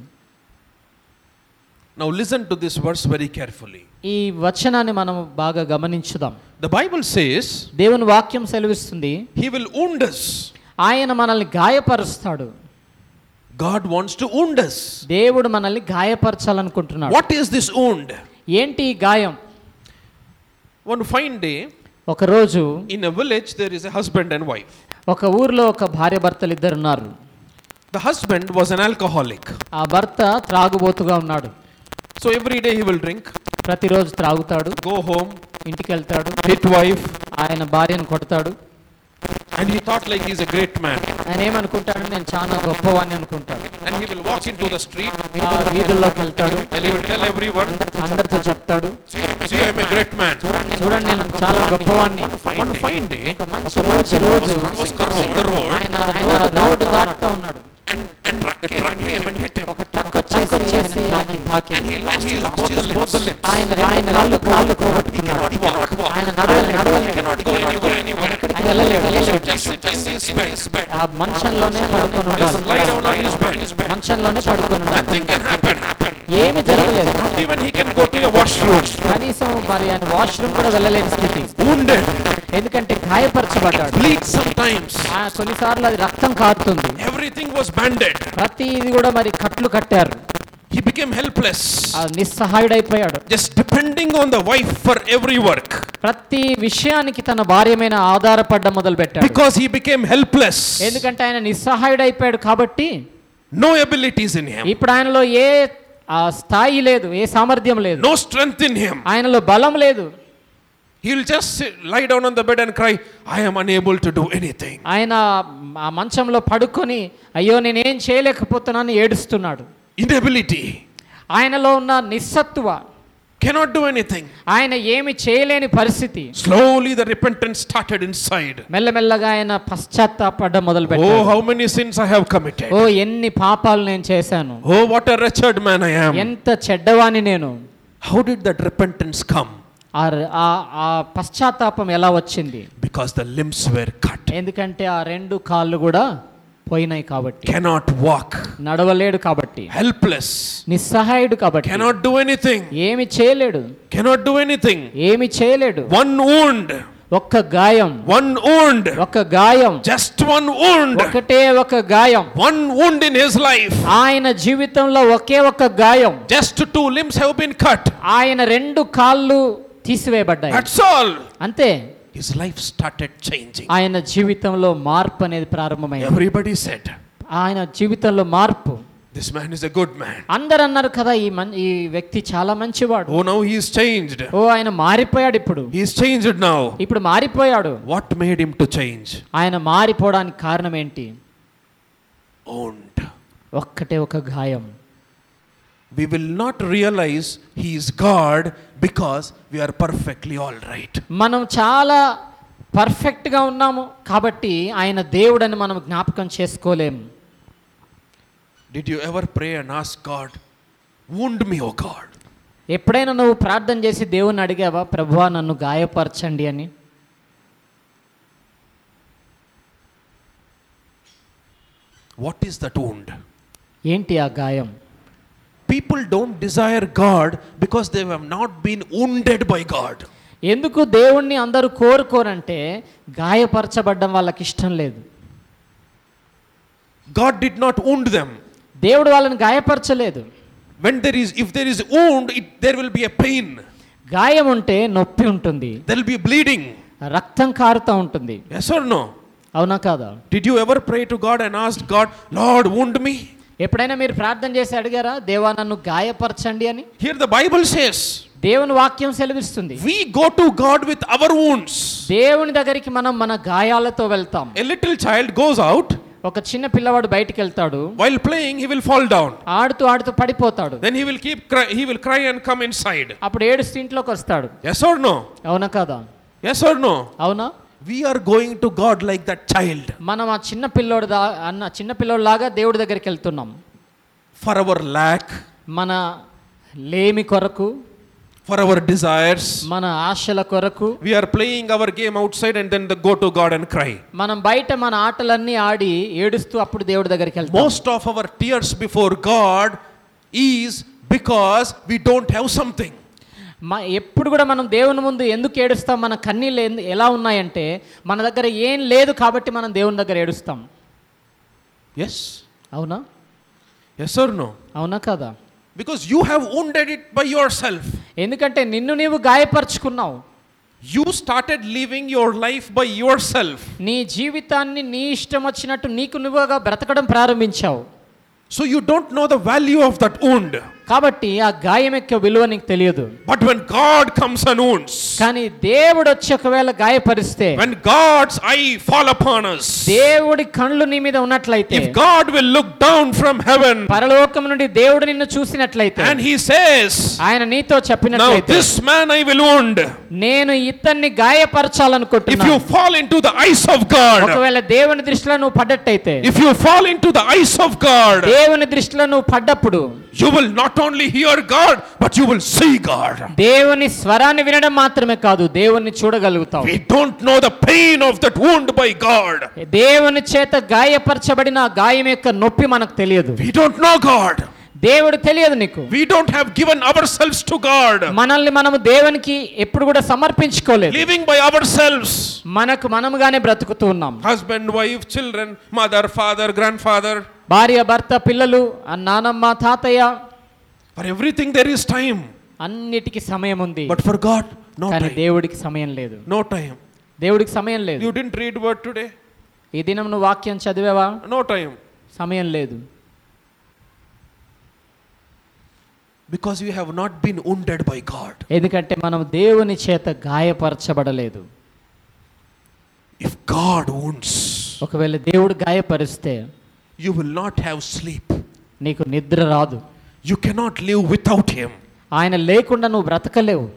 Now listen to this verse very carefully. ఈ వచనాన్ని మనం బాగా గమనించుదాం The Bible says దేవుని వాక్యం సెలవిస్తుంది he will wound us. ఆయన మనల్ని గాయపరుస్తాడు God wants to wound us. దేవుడు మనల్ని గాయపరచాలనుకుంటున్నాడు What is this wound? ఏంటి ఈ గాయం One fine day, ఒకరోజు in a village, there is a husband and wife. ఒక ఊర్లో ఒక భార్య భర్తలు ఇద్దరు ఉన్నారు The husband was an alcoholic. ఆ భర్త త్రాగుబోతుగా ఉన్నాడు So every day he will drink, ప్రతిరోజు త్రాగుతాడు go home, ఇంటికి వెళ్తాడు hit wife, ఆయన భార్యను కొడతాడు and he thought like he's a great man. ఆయన ఏమనుకుంటాడు నేను చాలా గొప్పవాణ్ణి అనుకుంటాడు And he will walk into the street ఆ వీధుల్లోకి వెళ్తాడు and he will tell everyone, అందరితో చెప్తాడు See, I'm a great man. చూడండి నేను చాలా గొప్పవాణ్ణి One fine day, ఒక రోజు రోజు was crossing the road, ఆయన ఆయన రోడ్డు దాటుతూ ఉన్నాడు and truck truck came and hit him. Truck వచ్చేసి వచ్చేసి ఆయన తాకింది. He lost, he lost his lips. ఆయన ఆయన కాళ్ళు కాళ్ళు పోగొట్టుకున్నాడు He cannot walk. ఆయన నడవలే నడవలే cannot go anywhere, anywhere. ఆయన వెళ్ళలేడు వెళ్ళలేడు Just sit in his bed. His bed. ఆ మంచంలోనే పడుకొని Just lie down on ఉండాలి his bed. His bed. మంచంలోనే పడుకొని ఉండాలి Nothing can happen. happen. ఏమి జరగలేదు Even he can go to a washroom. కనీసం మరి ఆయన వాష్రూమ్ కూడా వెళ్ళలేని స్థితి Wounded. ఎందుకంటే గాయపరచబడ్డాడు Bleed sometimes. ఆ కొన్నిసార్లు అది రక్తం కారుతుంది Everything was banded. ప్రతిది కూడా మరి కట్లు కట్టారు He became helpless. ఆ నిస్సహాయుడైపోయాడు Just depending on the wife for every work. ప్రతి విషయానికి తన భార్య మీద ఆధారపడ్డ మొదలు పెట్టాడు Because he became helpless. ఎందుకంటే ఆయన నిస్సహాయుడైపోయాడు కాబట్టి No abilities in him. ఇప్పుడు ఆయనలో ఏ ఆ స్థాయి లేదు ఏ సామర్థ్యం లేదు No strength in him. ఆయనలో బలం లేదు He'll just sit, lie down on the bed and cry, I am unable to do anything. ఆయన ఆ మంచంలో పడుకొని అయ్యో నేనేం చేయలేకపోతున్నాను ఏడుస్తున్నాడు Inability. ఆయనలో ఉన్న నిస్సత్తువ Cannot do anything. ఆయన ఏమి చేయలేని పరిస్థితి Slowly the repentance started inside. మెల్లమెల్లగా ఆయన పశ్చాత్తాపడ్డ మొదలు Oh, పెట్టాడు how many sins I have committed. ఓ ఎన్ని పాపాలు నేను చేశాను Oh, what a wretched man I am. ఎంత చెడ్డవాని నేను How did that repentance come? ఆ ర- ఆ- ఆ పశ్చాత్తాపం ఎలా వచ్చింది Because the limbs were cut. ఎందుకంటే ఆ రెండు కాళ్ళు కూడా పోయినాయి కాబట్టి Cannot walk. నడవలేడు కాబట్టి Helpless. నిస్సహాయుడు కాబట్టి Cannot do anything. ఏమి చేయలేడు Cannot do anything. ఏమి చేయలేడు One wound. ఒక్క గాయం One wound. ఒక గాయం Just one wound. ఒకటే ఒక గాయం One wound in his life. ఆయన జీవితంలో ఒకే ఒక గాయం Just two limbs have been cut. ఆయన రెండు కాళ్ళు తీసివేయబడ్డాయి That's all. అంతే His life started changing. ఆయన జీవితంలో మార్పు అనేది ప్రారంభమైంది Everybody said, ఆయన జీవితంలో మార్పు This man is a good man. అందరు అన్నారు కదా ఈ మన్ ఈ వ్యక్తి చాలా మంచివాడు Oh, now he is changed. ఓ ఆయన మారిపోయాడు ఇప్పుడు He is changed now. ఇప్పుడు మారిపోయాడు What made him to change? ఆయన మారిపోవడానికి కారణం ఏంటి Wound. ఒక్కటే ఒక గాయం We will not realize he is God because we are perfectly all right. మనం చాలా పర్ఫెక్ట్గా ఉన్నాము కాబట్టి ఆయన దేవుడని మనం జ్ఞాపకం చేసుకోలేము Did you ever pray and ask God, wound me, O God? ఎప్పుడైనా నువ్వు ప్రార్థన చేసి దేవుని అడిగావా ప్రభువా నన్ను గాయపరచండి అని What is that wound? ఏంటి ఆ గాయం People don't desire God because they have not been wounded by God. ఎందుకు దేవుణ్ణి అందరూ కోరుకోరంటే గాయపరచబడ్డం వాళ్ళకి ఇష్టం లేదు God did not wound them. దేవుడు వాళ్ళని గాయపరచలేదు When there is, if there is wound, it, there will be a pain. గాయం ఉంటే నొప్పి ఉంటుంది There will be bleeding. రక్తం కారుతూ ఉంటుంది Yes or no? అవునా కాదా Did you ever pray to God and ask God, Lord, wound me? ఎప్పుడైనా మీరు ప్రార్థన చేసి అడిగారా దేవా నన్ను గాయపరచండి అని Here the Bible says, దేవుని వాక్యం సెలవిస్తుంది we go to God with our wounds. దేవుని దగ్గరికి మనం మన గాయాలతో వెళ్తాం A little child goes out, ఒక చిన్న పిల్లవాడు బయటికి వెళ్తాడు while playing, he will fall down. ఆడుతూ ఆడుతూ పడిపోతాడు Then he will keep cry, he will cry and come inside. అప్పుడు ఏడుస్తూ ఇంట్లోకి వస్తాడు Yes or no? అవునా కాదా Yes or no? అవునా We are going to God like that child మనం ఆ చిన్న పిల్లోడు దా అన్న చిన్న పిల్లోడు లాగా దేవుడి దగ్గరికి వెళ్తున్నాం for our lack, మన లేమి కొరకు for our desires. మన ఆశల కొరకు We are playing our game outside and then the go to God and cry. మనం బయట మన ఆటలన్నీ ఆడి ఏడుస్తూ అప్పుడు దేవుడి దగ్గరికి వెళ్తాం Most of our tears before God is because we don't have something. మా ఎప్పుడు కూడా మనం దేవుని ముందు ఎందుకు ఏడుస్తాం మన కన్నీళ్ళు ఎందు- ఎలా ఉన్నాయంటే మన దగ్గర ఏం లేదు కాబట్టి మనం దేవుని దగ్గర ఏడుస్తాం Yes? అవునా Yes or no? అవునా కదా Because you have wounded it by yourself. ఎందుకంటే నిన్ను నీవు గాయపరుచుకున్నావు You started living your life by yourself. నీ జీవితాన్ని నీ ఇష్టం వచ్చినట్టు నీకు నువ్వుగా బ్రతకడం ప్రారంభించావు So you don't know the value of that wound. కాబట్టి ఆ గాయం యొక్క విలువ నీకు తెలియదు But when God comes and wounds, కానీ దేవుడు వచ్చి ఒకవేళ గాయపరిస్తే when God's eye fall upon us, దేవుడి కళ్ళు నీ మీద ఉన్నట్లయితే if God will look down from heaven పరలోకం నుండి దేవుడు నిన్ను చూసినట్లయితే and He says, ఆయన నీతో Now చెప్పినట్లయితే this man I will wound. నేను ఇతన్ని If గాయపరచాలనుకుంటున్నా you fall into the eyes of God, ఒకవేళ దేవుని దృష్టిలో నువ్వు పడ్డట్టయితే if you fall into the eyes of God, దేవుని దృష్టిలో నువ్వు పడ్డప్పుడు you will not only hear God, but you will see God. దేవుని స్వరాన్ని వినడం మాత్రమే కాదు దేవుణ్ణి చూడగలుగుతావు We don't know the pain of that wound by God. దేవుని చేత గాయపరచబడిన ఆ గాయం యొక్క నొప్పి మనకు తెలియదు We don't know God. దేవుడు తెలియదు నీకు We don't have given ourselves to God. మనల్ని మనము దేవునికి ఎప్పుడు కూడా సమర్పించుకోలేదు Living by ourselves. మనకు మనముగానే బ్రతుకుతూ ఉన్నాం Husband, wife, children, mother, father, grandfather. భార్య భర్త పిల్లలు ఆ నానమ్మ తాతయ్య For everything there is time. అన్నిటికీ సమయం ఉంది But for God, no కానీ time. దేవుడికి సమయం లేదు No time. దేవుడికి సమయం లేదు You didn't read word today? ఈ దినం నువ్వు వాక్యం చదివావా No time. సమయం లేదు Because you have not been wounded by God. ఎందుకంటే మనం దేవుని చేత గాయపరచబడలేదు If God wounds, ఒకవేళ దేవుడు గాయపరిస్తే you will not have sleep. నీకు నిద్ర రాదు You cannot live without Him. ఆయన లేకుండా నువ్వు బ్రతకలేవు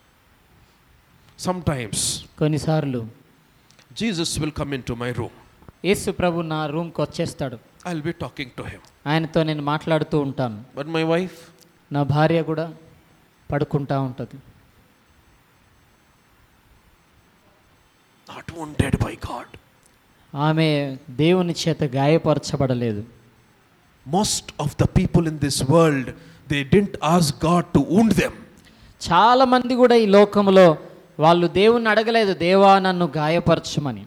Sometimes కొన్నిసార్లు Jesus will come into my room. యేసు ప్రభు నా రూమ్కి వచ్చేస్తాడు I'll be talking to him. ఆయనతో నేను మాట్లాడుతూ ఉంటాను But my wife, నా భార్య కూడా పడుకుంటా ఉంటుంది not wounded by God. ఆమె దేవుని చేత గాయపరచబడలేదు Most of the people in this world, they didn't ask God to wound them. చాలా మంది కూడా ఈ లోకంలో వాళ్ళు దేవుణ్ణి అడగలేదు దేవా నన్ను గాయపరచమని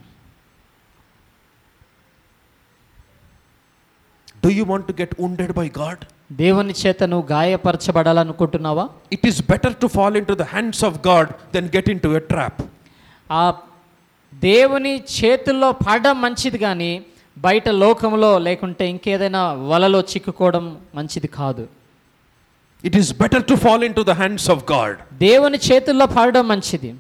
Do you want to get wounded by God? దేవుని చేత నువ్వు గాయపరచబడాలనుకుంటున్నావా It is better to fall into the hands of God than get into a trap. ఆ దేవుని చేతుల్లో పడడం మంచిది కానీ బయట లోకంలో లేకుంటే ఇంకేదైనా వలలో చిక్కుకోవడం మంచిది కాదు It is better to fall into the hands of God. దేవుని చేతుల్లో పడడం మంచిది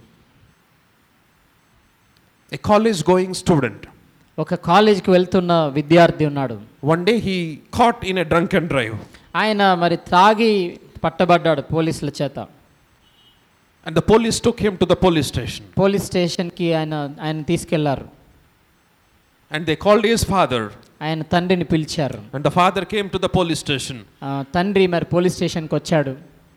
A college going student. ఒక కాలేజీకి వెళ్తున్న విద్యార్థి ఉన్నాడు One day he caught in a drunken drive. ఆయన మరి త్రాగి పట్టబడ్డాడు పోలీసుల చేత And the police took him to the police station. Police స్టేషన్కి ఆయన ఆయన తీసుకెళ్లారు And they called his father. ఆయన తండ్రిని పిలిచారు And the father came to the police station. ఆ, తండ్రి మరి పోలీస్ స్టేషన్కి వచ్చాడు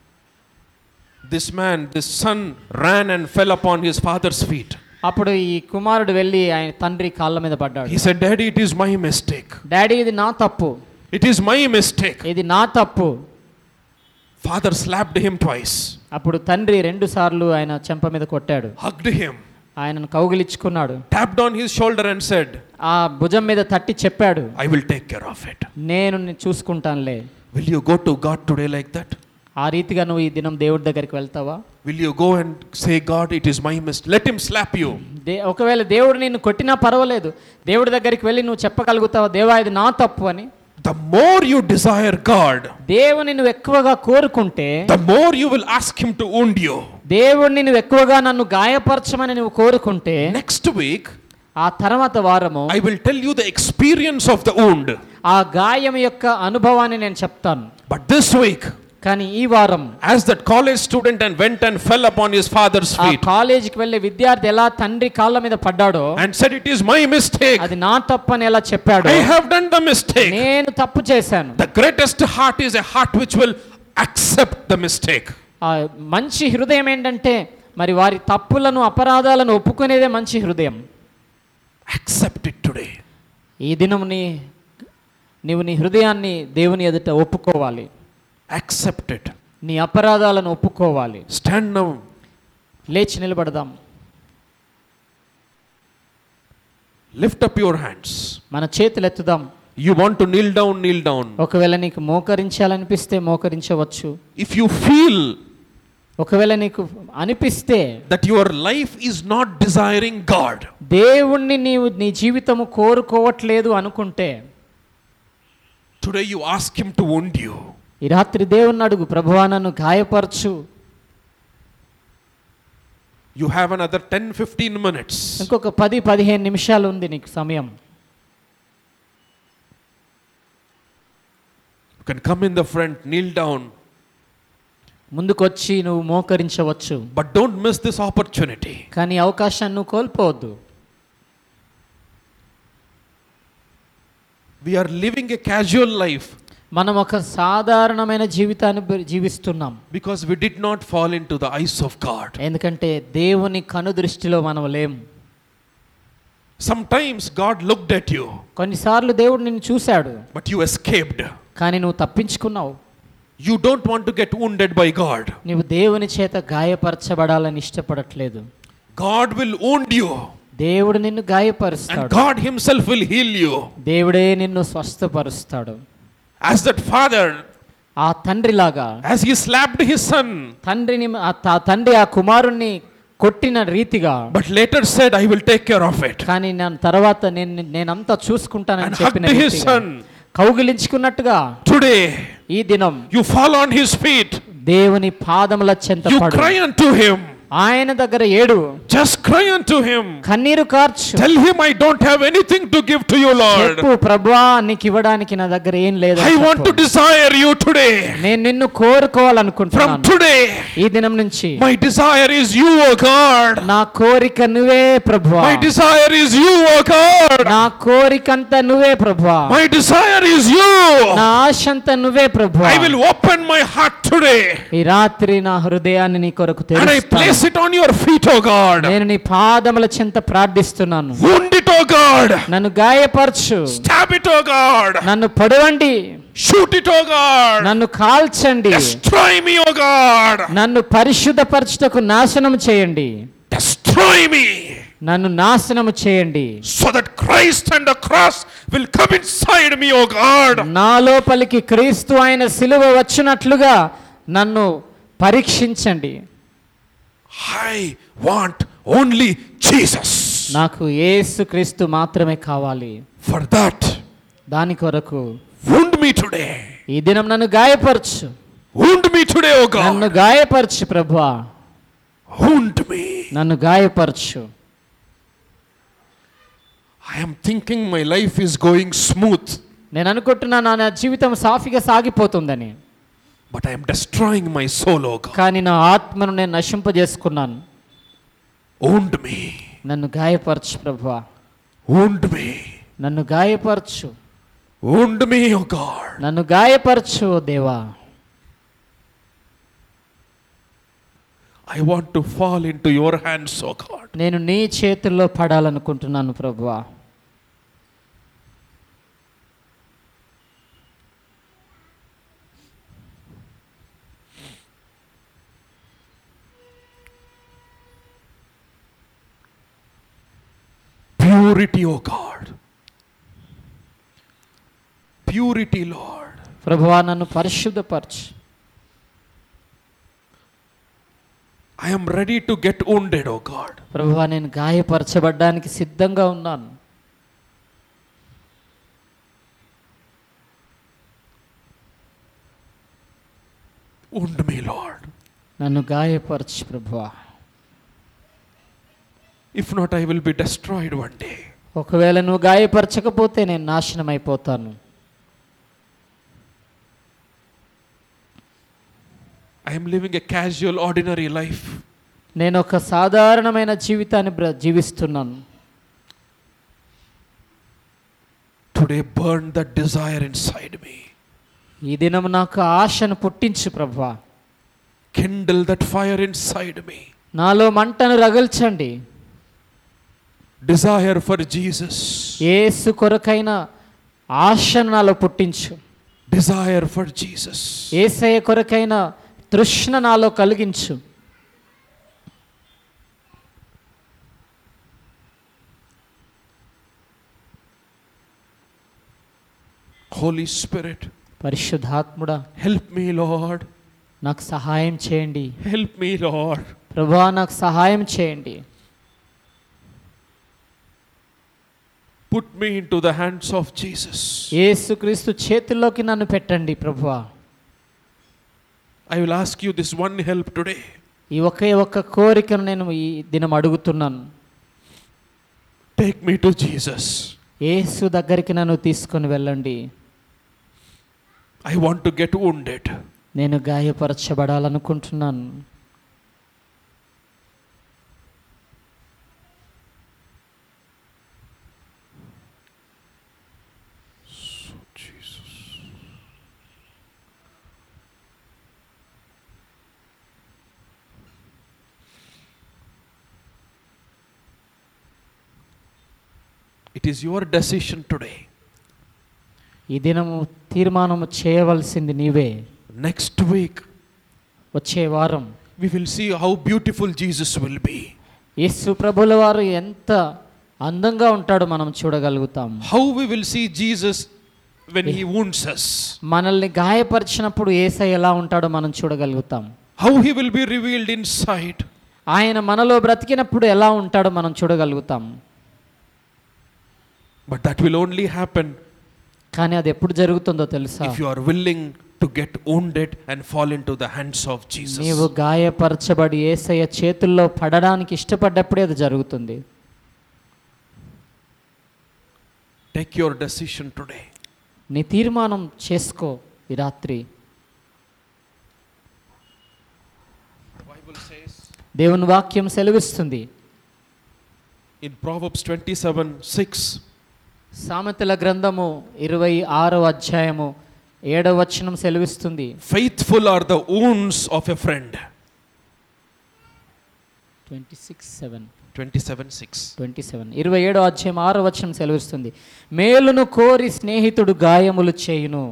This man, this son, ran and fell upon his father's feet. అప్పుడు ఈ కుమారుడు వెళ్ళి ఆయన తండ్రి కాళ్ళ మీద పడ్డాడు He said, Daddy, it is my mistake. Daddy ఇది నా తప్పు It is my mistake. ఇది నా తప్పు Father slapped him twice, అప్పుడు తండ్రి రెండు సార్లు ఆయన చెంప మీద కొట్టాడు hugged him, ఆయనను కౌగిలించుకున్నాడు tapped on his shoulder, and said, ఆ భుజం మీద తట్టి చెప్పాడు I will take care of it. నేను నిన్ను చూసుకుంటానులే Will you go to God today like that? ఆ రీతిగా నువ్వు ఈ దినం దేవుడి దగ్గరికి వెళ్తావా Will you go and say, God, it is my mistake? Let him slap you. దే ఒకవేళ దేవుడు నిన్ను కొట్టినా పర్వాలేదు దేవుడి దగ్గరికి వెళ్ళి నువ్వు చెప్పగలుగుతావా దేవా ఇది నా తప్పు అని The more you desire God, దేవుని నువ్వు ఎక్కువగా కోరుకుంటే the more you will ask him to wound you. దేవుడిని నువ్వు ఎక్కువగా నన్ను గాయపరచమని నువ్వు కోరుకుంటే Next week, ఆ తర్వాత వారము I will tell you the experience of the wound. ఆ గాయం యొక్క అనుభవాన్ని నేను చెప్తాను But this week, కానీ ఈ వారం as that college student and went and fell upon his father's ఆ feet కాలేజీకి వెళ్ళే విద్యార్థి ఎలా తండ్రి కాళ్ళ మీద పడ్డాడో and said, It is my mistake. అది నా తప్పు అని ఎలా చెప్పాడు I have done the mistake. నేను తప్పు చేశాను The greatest heart is a heart which will accept the mistake. ఆ మంచి హృదయం ఏంటంటే మరి వారి తప్పులను అపరాధాలను ఒప్పుకునేదే మంచి హృదయం Accept it today. ఈ దినం నీ నీవు నీ హృదయాన్ని దేవుని ఎదుట ఒప్పుకోవాలి Accept it. నీ అపరాధాలను ఒప్పుకోవాలి Stand now. లేచి నిలబడదాం Lift up your hands. మన చేతులు ఎత్తుదాం You want to kneel down, kneel down. ఒకవేళ నీకు మోకరించాలనిపిస్తే మోకరించవచ్చు If you feel ఒకవేళ నీకు అనిపిస్తే that your life is not desiring God, దేవుణ్ణి నీవు నీ జీవితము కోరుకోవట్లేదు అనుకుంటే today you ask Him to wound you. ఈ రాత్రి దేవుణ్ణి అడుగు ప్రభువా నన్ను గాయపరచు You have another 10 15 minutes. ఇంకొక పది పదిహేను నిమిషాలు ఉంది నీకు సమయం You can come in the front, kneel down, ముందుకొచ్చి నువ్వు మోకరించవచ్చు but don't miss this opportunity. కానీ ఈ అవకాశాన్ని నువ్వు కోల్పోవద్దు We are living a casual life మనం ఒక సాధారణమైన జీవితాన్ని బ- జీవిస్తున్నాం because we did not fall into the eyes of God. ఎందుకంటే దేవుని కను దృష్టిలో మనం లేం Sometimes God looked at you, కొన్నిసార్లు దేవుడు నిన్ను చూశాడు but you escaped. కానీ నువ్వు తప్పించుకున్నావు You don't want to get wounded by God. నువ్వు దేవుని చేత గాయపరచబడాలని ఇష్టపడట్లేదు God will wound you, దేవుడు నిన్ను and గాయపరుస్తాడు God Himself will heal you. దేవుడే నిన్ను స్వస్థపరుస్తాడు As that father, ఆ తండ్రిలాగా as he slapped his son, తండ్రిని ఆ త- తండ్రి ఆ కుమారుణ్ణి కొట్టిన రీతిగా but later said, I will take care of it. కానీ నేను తర్వాత నేను నేనంతా చూసుకుంటానని And చెప్పిన hugged his రీతిగా, son. కౌగిలించుకున్నట్టుగా Today, ఈ దినం you fall on his feet, దేవుని పాదముల చెంత you పడు cry unto him, ఆయన దగ్గర ఏడు Just cry unto him. కన్నీరు కార్చు Tell him, I don't have anything to give to you, Lord. చెప్పు ప్రభా నీకు ఇవ్వడానికి నా దగ్గర ఏం లేదు I want to desire you today. నేను నిన్ను From కోరుకోవాలనుకుంటున్నాను today, ఈ దినం నుంచి my desire is you, O God. నా కోరిక నువ్వే ప్రభువా My desire is you, O God. నా కోరికంతా నువ్వే ప్రభువా My desire is you. నా ఆశ అంతా నువ్వే ప్రభువా I will open my heart today ఈ రాత్రి నా హృదయాన్ని నీ కొరకు and I తెరుస్తాను place it on your feet, O God. నేను నీ పాదముల చెంత ప్రార్థిస్తున్నాను Wound it, O God. నన్ను గాయపరచు Stab it, O God. నన్ను పడవండి Shoot it, O God. నన్ను కాల్చండి Destroy me, O God. నన్ను పరిశుద్ధపరచుటకు నాశనం చేయండి Destroy me నన్ను నాశనము చేయండి so that Christ and the cross will come inside me, O God. నా లోపలికి క్రీస్తు ఆయన సిలువ వచ్చినట్లుగా నన్ను పరీక్షించండి I want only Jesus. నాకు యేసు క్రీస్తు మాత్రమే కావాలి For that, దాని కొరకు wound me today. ఈ దినం నన్ను గాయపరచు Wound me today, O నన్ను God. గాయపరచు ప్రభువా Wound me. నన్ను గాయపరచు I am thinking my life is going smooth, నేను అనుకుంటున్నాను నా జీవితం సాఫీగా సాగిపోతుందని but I am destroying my soul, O God. కానీ నా ఆత్మను నేను నశింపజేసుకున్నాను Wound me. నన్ను గాయపరచు ప్రభువా Wound me. నన్ను గాయపరచు Wound me, O God. నన్ను గాయపరచు ఓ దేవా I want to fall into your hands, O God. నేను నీ చేతుల్లో పడాలనుకుంటున్నాను ప్రభువా Purity, O God. Purity, Lord. ప్రభువా నన్ను పరిశుద్ధపరచు I am ready to get wounded, O God. ప్రభువా నేను గాయపరచబడ్డానికి సిద్ధంగా ఉన్నాను Wound me, Lord. నన్ను గాయపరచు ప్రభువా If not, I will be destroyed one day. ఒకవేళ నువ్వు గాయపరచకపోతే నేను నాశనం అయిపోతాను I am living a casual, ordinary life. నేను ఒక సాధారణమైన జీవితాన్ని బ్ర- జీవిస్తున్నాను Today, burn that desire inside me. ఈ దినం నాకు ఆశను పుట్టించు ప్రభువా Kindle that fire inside me. నాలో మంటను రగల్చండి Desire for Jesus. ఏసు కొరకైన ఆశను నాలో పుట్టించు Desire for Jesus. ఏసయ కొరకైన తృష్ణ నాలో కలిగించు Holy Spirit, పరిశుద్ధాత్ముడా help me, Lord. నాకు సహాయం చేయండి Help me, Lord. ప్రభా నాకు సహాయం చేయండి Put me into the hands of Jesus. యేసుక్రీస్తు చేతుల్లోకి నన్ను పెట్టండి ప్రభువా I will ask you this one help today. ఈ ఒకే ఒక్క కోరికను నేను ఈ దినం అడుగుతున్నాను Take me to Jesus. యేసు దగ్గరికి నన్ను తీసుకొని వెళ్ళండి I want to get wounded. నేను గాయపరచబడాలనుకుంటున్నాను Jesus. It is your decision today. ఈ దినము తీర్మానము చేయవలసింది నీవే Next week, వచ్చే వారం we will see how beautiful Jesus will be. యేసు ప్రభుల వారు ఎంత అందంగా ఉంటాడో మనం చూడగలుగుతాం How we will see Jesus when he wounds us. మనల్ని గాయపరిచినప్పుడు ఏసై ఎలా ఉంటాడో మనం చూడగలుగుతాం How he will be revealed inside. ఆయన మనలో బ్రతికినప్పుడు ఎలా ఉంటాడో మనం చూడగలుగుతాం But that will only happen కానీ అది ఎప్పుడు జరుగుతుందో తెలుసా if you are willing to get wounded and fall into the hands of Jesus. నీవు గాయపరచబడి ఏసయ్య చేతుల్లో పడడానికి ఇష్టపడ్డప్పుడే అది జరుగుతుంది Take your decision today. నీ తీర్మానం చేసుకో ఈ రాత్రి The Bible says దేవుని వాక్యం సెలవిస్తుంది in Proverbs 27 6, సామెతల గ్రంథము ఇరవై ఆరో అధ్యాయము ఏడవ వచనం సెలవిస్తుంది faithful are the wounds of a friend. Twenty six seven 27 6. Twenty seven ఇరవై ఏడో అధ్యాయం ఆరో వచనం సెలవిస్తుంది మేలును కోరి స్నేహితుడు గాయములు చేయును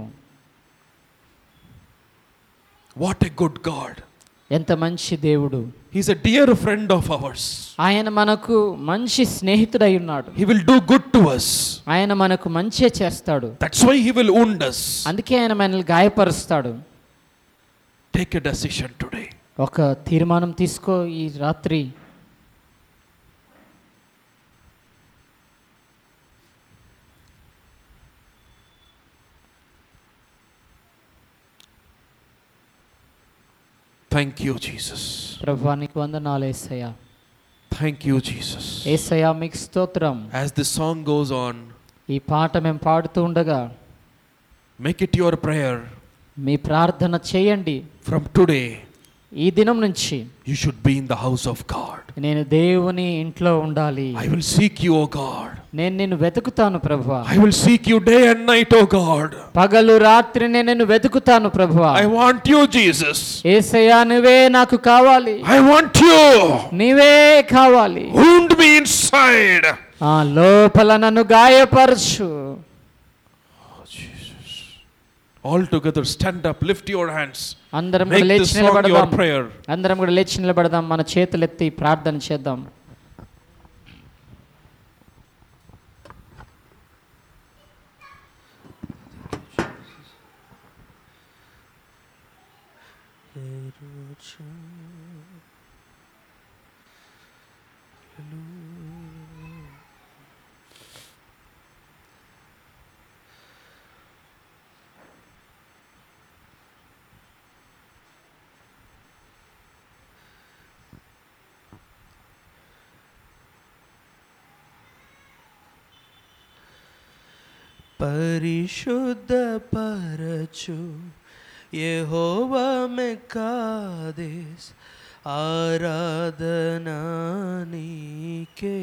What a good God. ఎంత మంచి దేవుడు He's a dear friend of ours. ఆయన మనకు మంచి స్నేహితుడై ఉన్నాడు He will do good to us. ఆయన మనకు మంచే చేస్తాడు That's why He will wound us. అందుకే ఆయన మనల్ని గాయపరుస్తాడు Take a decision today. ఒక తీర్మానం తీసుకో ఈ రాత్రి Thank you, Jesus. ప్రభానికి వందనాలు ఏసయ్య Thank you, Jesus. ఏసయ్య మీకు స్తోత్రం As the song goes on, ఈ పాట మేము పాడుతూ ఉండగా make it your prayer. మీ ప్రార్థన చేయండి From today, ఈ దినం నుంచి you should be in the house of God. నేను దేవుని ఇంట్లో ఉండాలి I will seek you, O God. నేను నిన్ను వెతుకుతాను ప్రభు I will seek you day and night, O God. పగలు రాత్రి నేను నిన్ను వెతుకుతాను ప్రభు I want you, Jesus. ఏసయ్యా నువ్వే నాకు కావాలి I want you. నీవే కావాలి Wound me inside. ఆ లోపల నన్ను గాయపరచు All together, stand up, lift your hands. అందరం కూడా Make లేచి this song your నిలబడదాం prayer. అందరం కూడా లేచి నిలబడదాం మన చేతులు ఎత్తి ప్రార్థన చేద్దాం పరిశుద్ధ పరచు యెహోవా మెకాదేస్ ఆరాధనా నీకే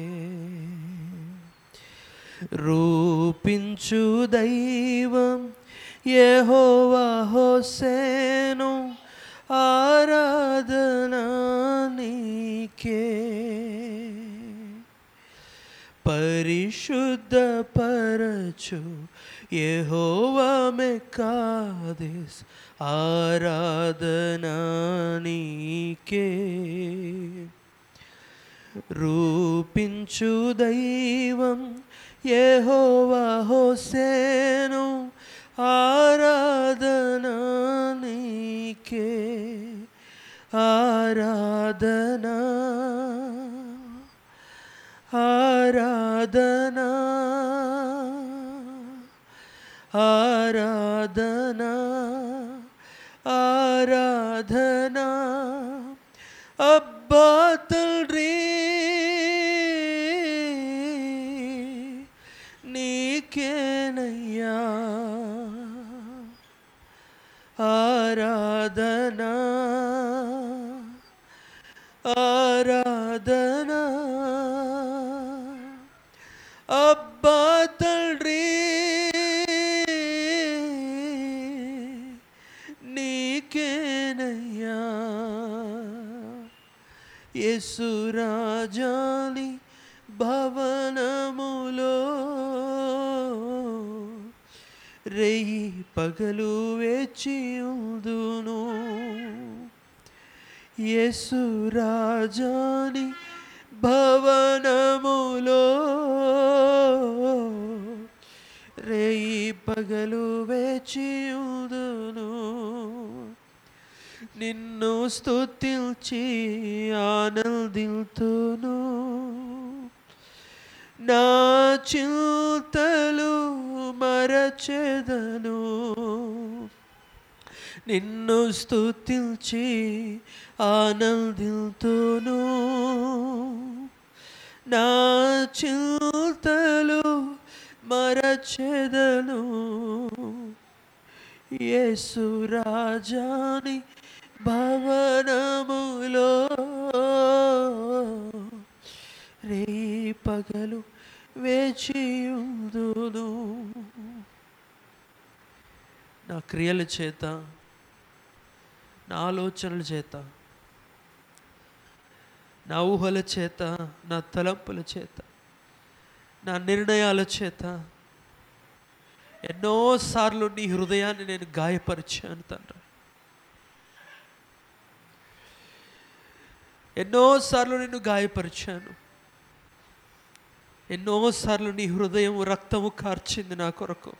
రూపించు దైవం యెహోవా హోసేను ఆరాధనా నీకే పరిశుద్ధ పరచు యెహోవా మెకాదేస్ ఆరాధనా నీకే రూపించు దైవం యెహోవా హోసేను ఆరాధనా నీకే ఆరాధనా ఆరాధనా ఆరాధనా ఆరాధనా అబ్బా తండ్రి నీకేనయ్యా ఆరాధనా ఆరాధనా అబ్బా తండ్రి నీకేనయ్యా యేసురాజాని భవనములో రేయి పగలు వేచి ఉందును యేసురాజాని భవనములో రేయి పగలు వేచి ఉందును నిన్ను స్తుతించి ఆనందిల్తును నా చింతలు మరచెదను నిన్ను స్తుతించి ఆనందితును నా చింతలు మరచెదను యేసు రాజాని భవనములో రే పగలు వేచియుందును నా క్రియల చేత నా ఆలోచనల చేత నా ఊహల చేత నా తలంపుల చేత నా నిర్ణయాల చేత ఎన్నోసార్లు నీ హృదయాన్ని నేను గాయపరిచాను తండ్రి ఎన్నోసార్లు నిన్ను గాయపరిచాను ఎన్నోసార్లు నీ హృదయం రక్తము కార్చింది నా కొరకు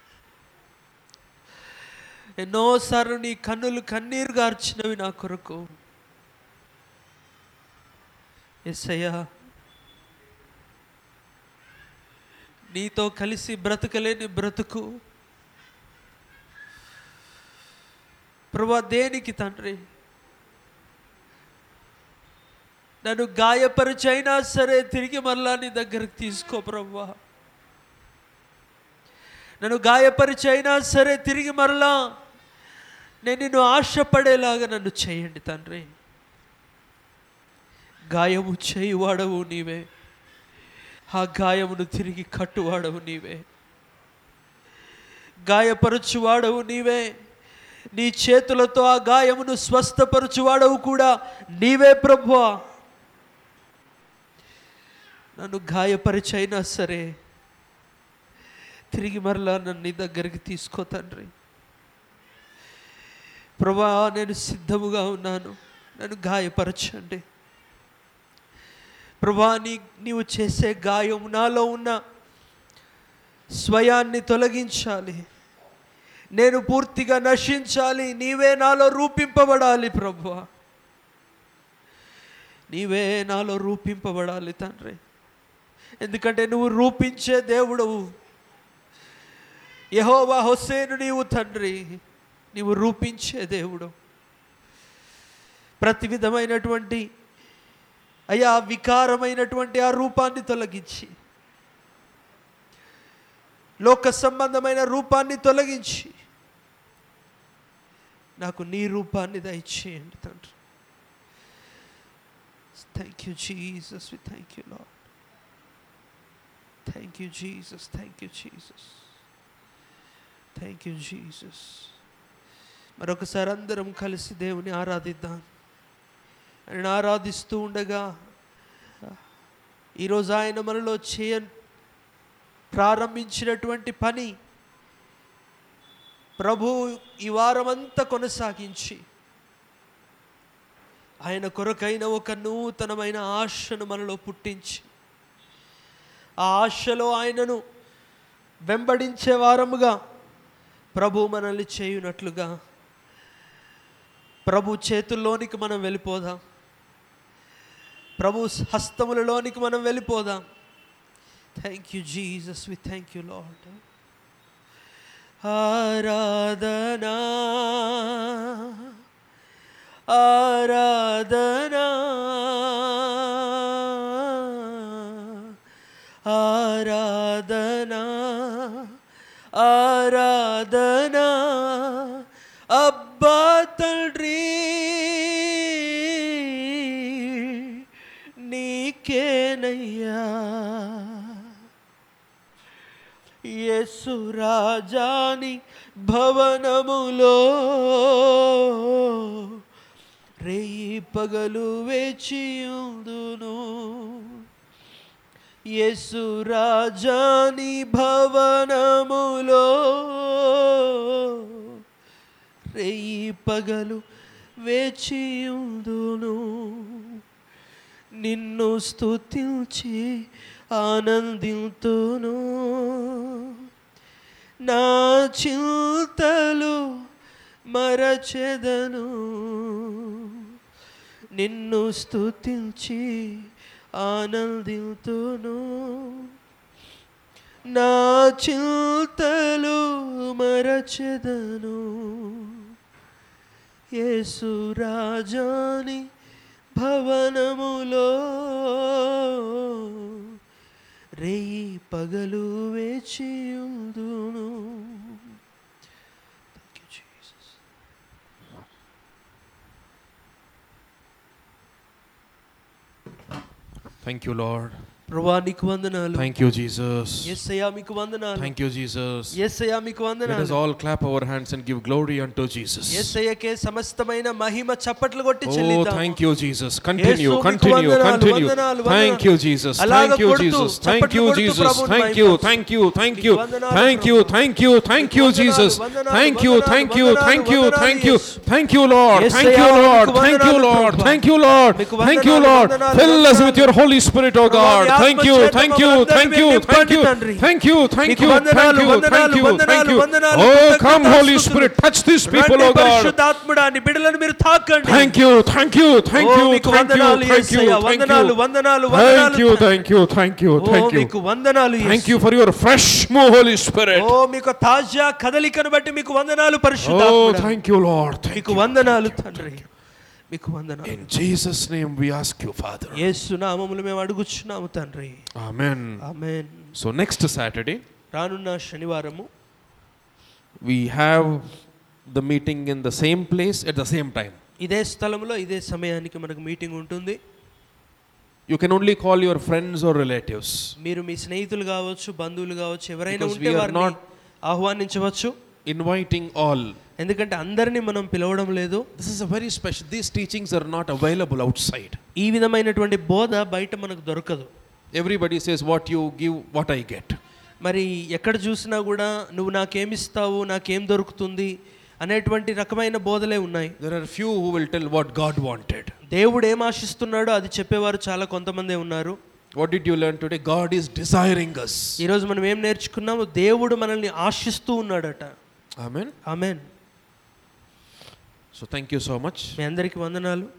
ఎన్నోసార్లు నీ కన్నులు కన్నీరు గార్చినవి నా కొరకు ఎస్సయ్యా నీతో కలిసి బ్రతకలేని బ్రతుకు ప్రభా దేనికి తండ్రి నన్ను గాయపరిచైనా సరే తిరిగి మరలా నీ దగ్గరికి తీసుకో ప్రభా నన్ను గాయపరిచైనా సరే తిరిగి మరలా నేను నిన్ను ఆశపడేలాగా నన్ను చేయండి తండ్రి గాయము చేయువాడవు నీవే ఆ గాయమును తిరిగి కట్టువాడవు నీవే గాయపరచువాడవు నీవే నీ చేతులతో ఆ గాయమును స్వస్థపరచువాడవు కూడా నీవే ప్రభువా నన్ను గాయపరిచైనా సరే తిరిగి మరలా నన్ను నీ దగ్గరికి తీసుకో తండ్రి ప్రభా నేను సిద్ధముగా ఉన్నాను నన్ను గాయపరచండి ప్రభా నీ నీవు చేసే గాయం నాలో ఉన్న స్వయాన్ని తొలగించాలి నేను పూర్తిగా నశించాలి నీవే నాలో రూపింపబడాలి ప్రభు నీవే నాలో రూపింపబడాలి తండ్రి ఎందుకంటే నువ్వు రూపించే దేవుడవు యహోవా హొసేను నీవు తండ్రి నీవు రూపించే దేవుడు ప్రతి విధమైనటువంటి అయ్యా వికారమైనటువంటి ఆ రూపాన్ని తొలగించి లోక సంబంధమైన రూపాన్ని తొలగించి నాకు నీ రూపాన్ని దయచేయండి తండ్రి thank you Jesus we thank you lord thank you Jesus thank you Jesus thank you Jesus మరొకసారి అందరం కలిసి దేవుని ఆరాధిద్దాం ఆయన ఆరాధిస్తూ ఉండగా ఈరోజు ఆయన మనలో చేయ ప్రారంభించినటువంటి పని ప్రభు ఈ వారమంతా కొనసాగించి ఆయన కొరకైన ఒక నూతనమైన ఆశను మనలో పుట్టించి ఆ ఆశలో ఆయనను వెంబడించే వారముగా ప్రభు మనల్ని చేయునట్లుగా ప్రభు చేతుల్లోనికి మనం వెళ్ళిపోదాం ప్రభు హస్తములలోనికి మనం వెళ్ళిపోదాం thank you Jesus we thank you lord ఆరాధనా ఆరాధనా ఆరాధనా ఆరాధనా అబ్బా తండ్రి నీకేనయ్యా యేసు రాజాని భవనములో రేయి పగలు వేచియుందును యేసు రాజాని భవనములో రేయి పగలు వేచియుందును నిన్ను స్తుతించి ఆనందింతును నా చింతలు మరచెదను నిన్ను స్తుతించి ఆనందింతును నా చింతలు మరచెదను యేసు రాజాని భవనములో రేయి పగలు వేచియుందును Thank you, Jesus. Thank you, Lord. ప్రభా నీకు వందనాలు Thank you, Jesus. యేసయ్యా మీకు వందనాలు Thank you, Jesus. యేసయ్యా మీకు Let us వందనాలు all clap our hands and give glory unto Jesus. యేసయ్యకే సమస్తమైన మహిమ చప్పట్లు కొట్టి Oh, చెల్లిద్దాం thank you, Jesus. Continue, యేసు, మీకు continue, వందనాలు, continue. వందనాలు, Thank వందనాలు. you, Jesus. అలాగ Thank you, కొడుతూ, Jesus. Thank చప్పట్లు you, కొడుతూ Jesus. ప్రభువుని Thank you, మహిమపరచు. thank you, thank మీకు you. వందనాలు, Thank you, Prabhu. thank you, thank you, మీకు Jesus. వందనాలు, Thank you, వందనాలు, thank you, వందనాలు, thank you, వందనాలు, thank you. Yesu. Thank you, Lord. Thank Yesayya, you, Lord. మీకు Thank you, వందనాలు, Lord. Prabhu. Thank you, Lord. మీకు Thank you, వందనాలు, Lord. వందనాలు, Fill us with వందనాలు. your Holy Spirit, oh Prabhu, God. Me Thank you, ఆత్మ thank చేత you, మమ్మల్ని thank you, నింపండి, thank you, తండ్రి. thank you, thank మీకు you, thank వందనాలు, you, thank వందనాలు, you, thank వందనాలు, you. వందనాలు, Oh, come, కృతజ్ఞతాస్తుతులు. Holy Spirit, touch these people, రండి, oh God. పరిశుద్ధాత్ముడా, నీ బిడ్డలను మీరు తాకండి Thank you, thank you, thank oh, you, మీకు thank you, వందనాలు, thank you, యేసయ్యా, thank వందనాలు, you. వందనాలు, Thank వందనాలు, you, తండ్రి. thank you, thank you, oh, thank you. మీకు వందనాలు Thank Yesu. you for your fresh move, Holy Spirit. ఓ మీకు తాజా కదలికను బట్టి మీకు వందనాలు Oh, పరిశుద్ధాత్ముడా thank you, Lord. Thank మీకు you. వందనాలు తండ్రి మీకు వందనాలు In Jesus' name we ask you, Father. యేసు నామములు మేము అడుగుచున్నాము తండ్రి Amen. ఆమేన్ So next Saturday, రానున్న శనివారము we have the meeting in the same place at the same time. ఇదే స్థలంలో ఇదే సమయానికి మనకు మీటింగ్ ఉంటుంది You can only call your friends or relatives. మీరు మీ స్నేహితులు కావచ్చు బంధువులు కావచ్చు ఎవరైనా Because ఉంటే we are వారిని not- ఆహ్వానించవచ్చు Inviting all. ఎందుకంటే అందరినీ మనం పిలవడం లేదు This is a very special, these teachings are not available outside. ఈ విధమైనటువంటి బోధ బయట మనకు దొరకదు Everybody says, What you give, what I get. మరి ఎక్కడ చూసినా కూడా నువ్వు నాకేమిస్తావు నాకేం దొరుకుతుంది అనేటువంటి రకమైన బోధలే ఉన్నాయి There are few who will tell what God wanted. దేవుడు ఏం ఆశిస్తున్నాడో అది చెప్పేవారు చాలా కొంతమందే ఉన్నారు What did you learn today? God is desiring us. ఈరోజు మనం ఏం నేర్చుకున్నాము దేవుడు మనల్ని ఆశిస్తూ ఉన్నాడట Amen. Amen So thank you so much. మీ అందరికీ వందనాలు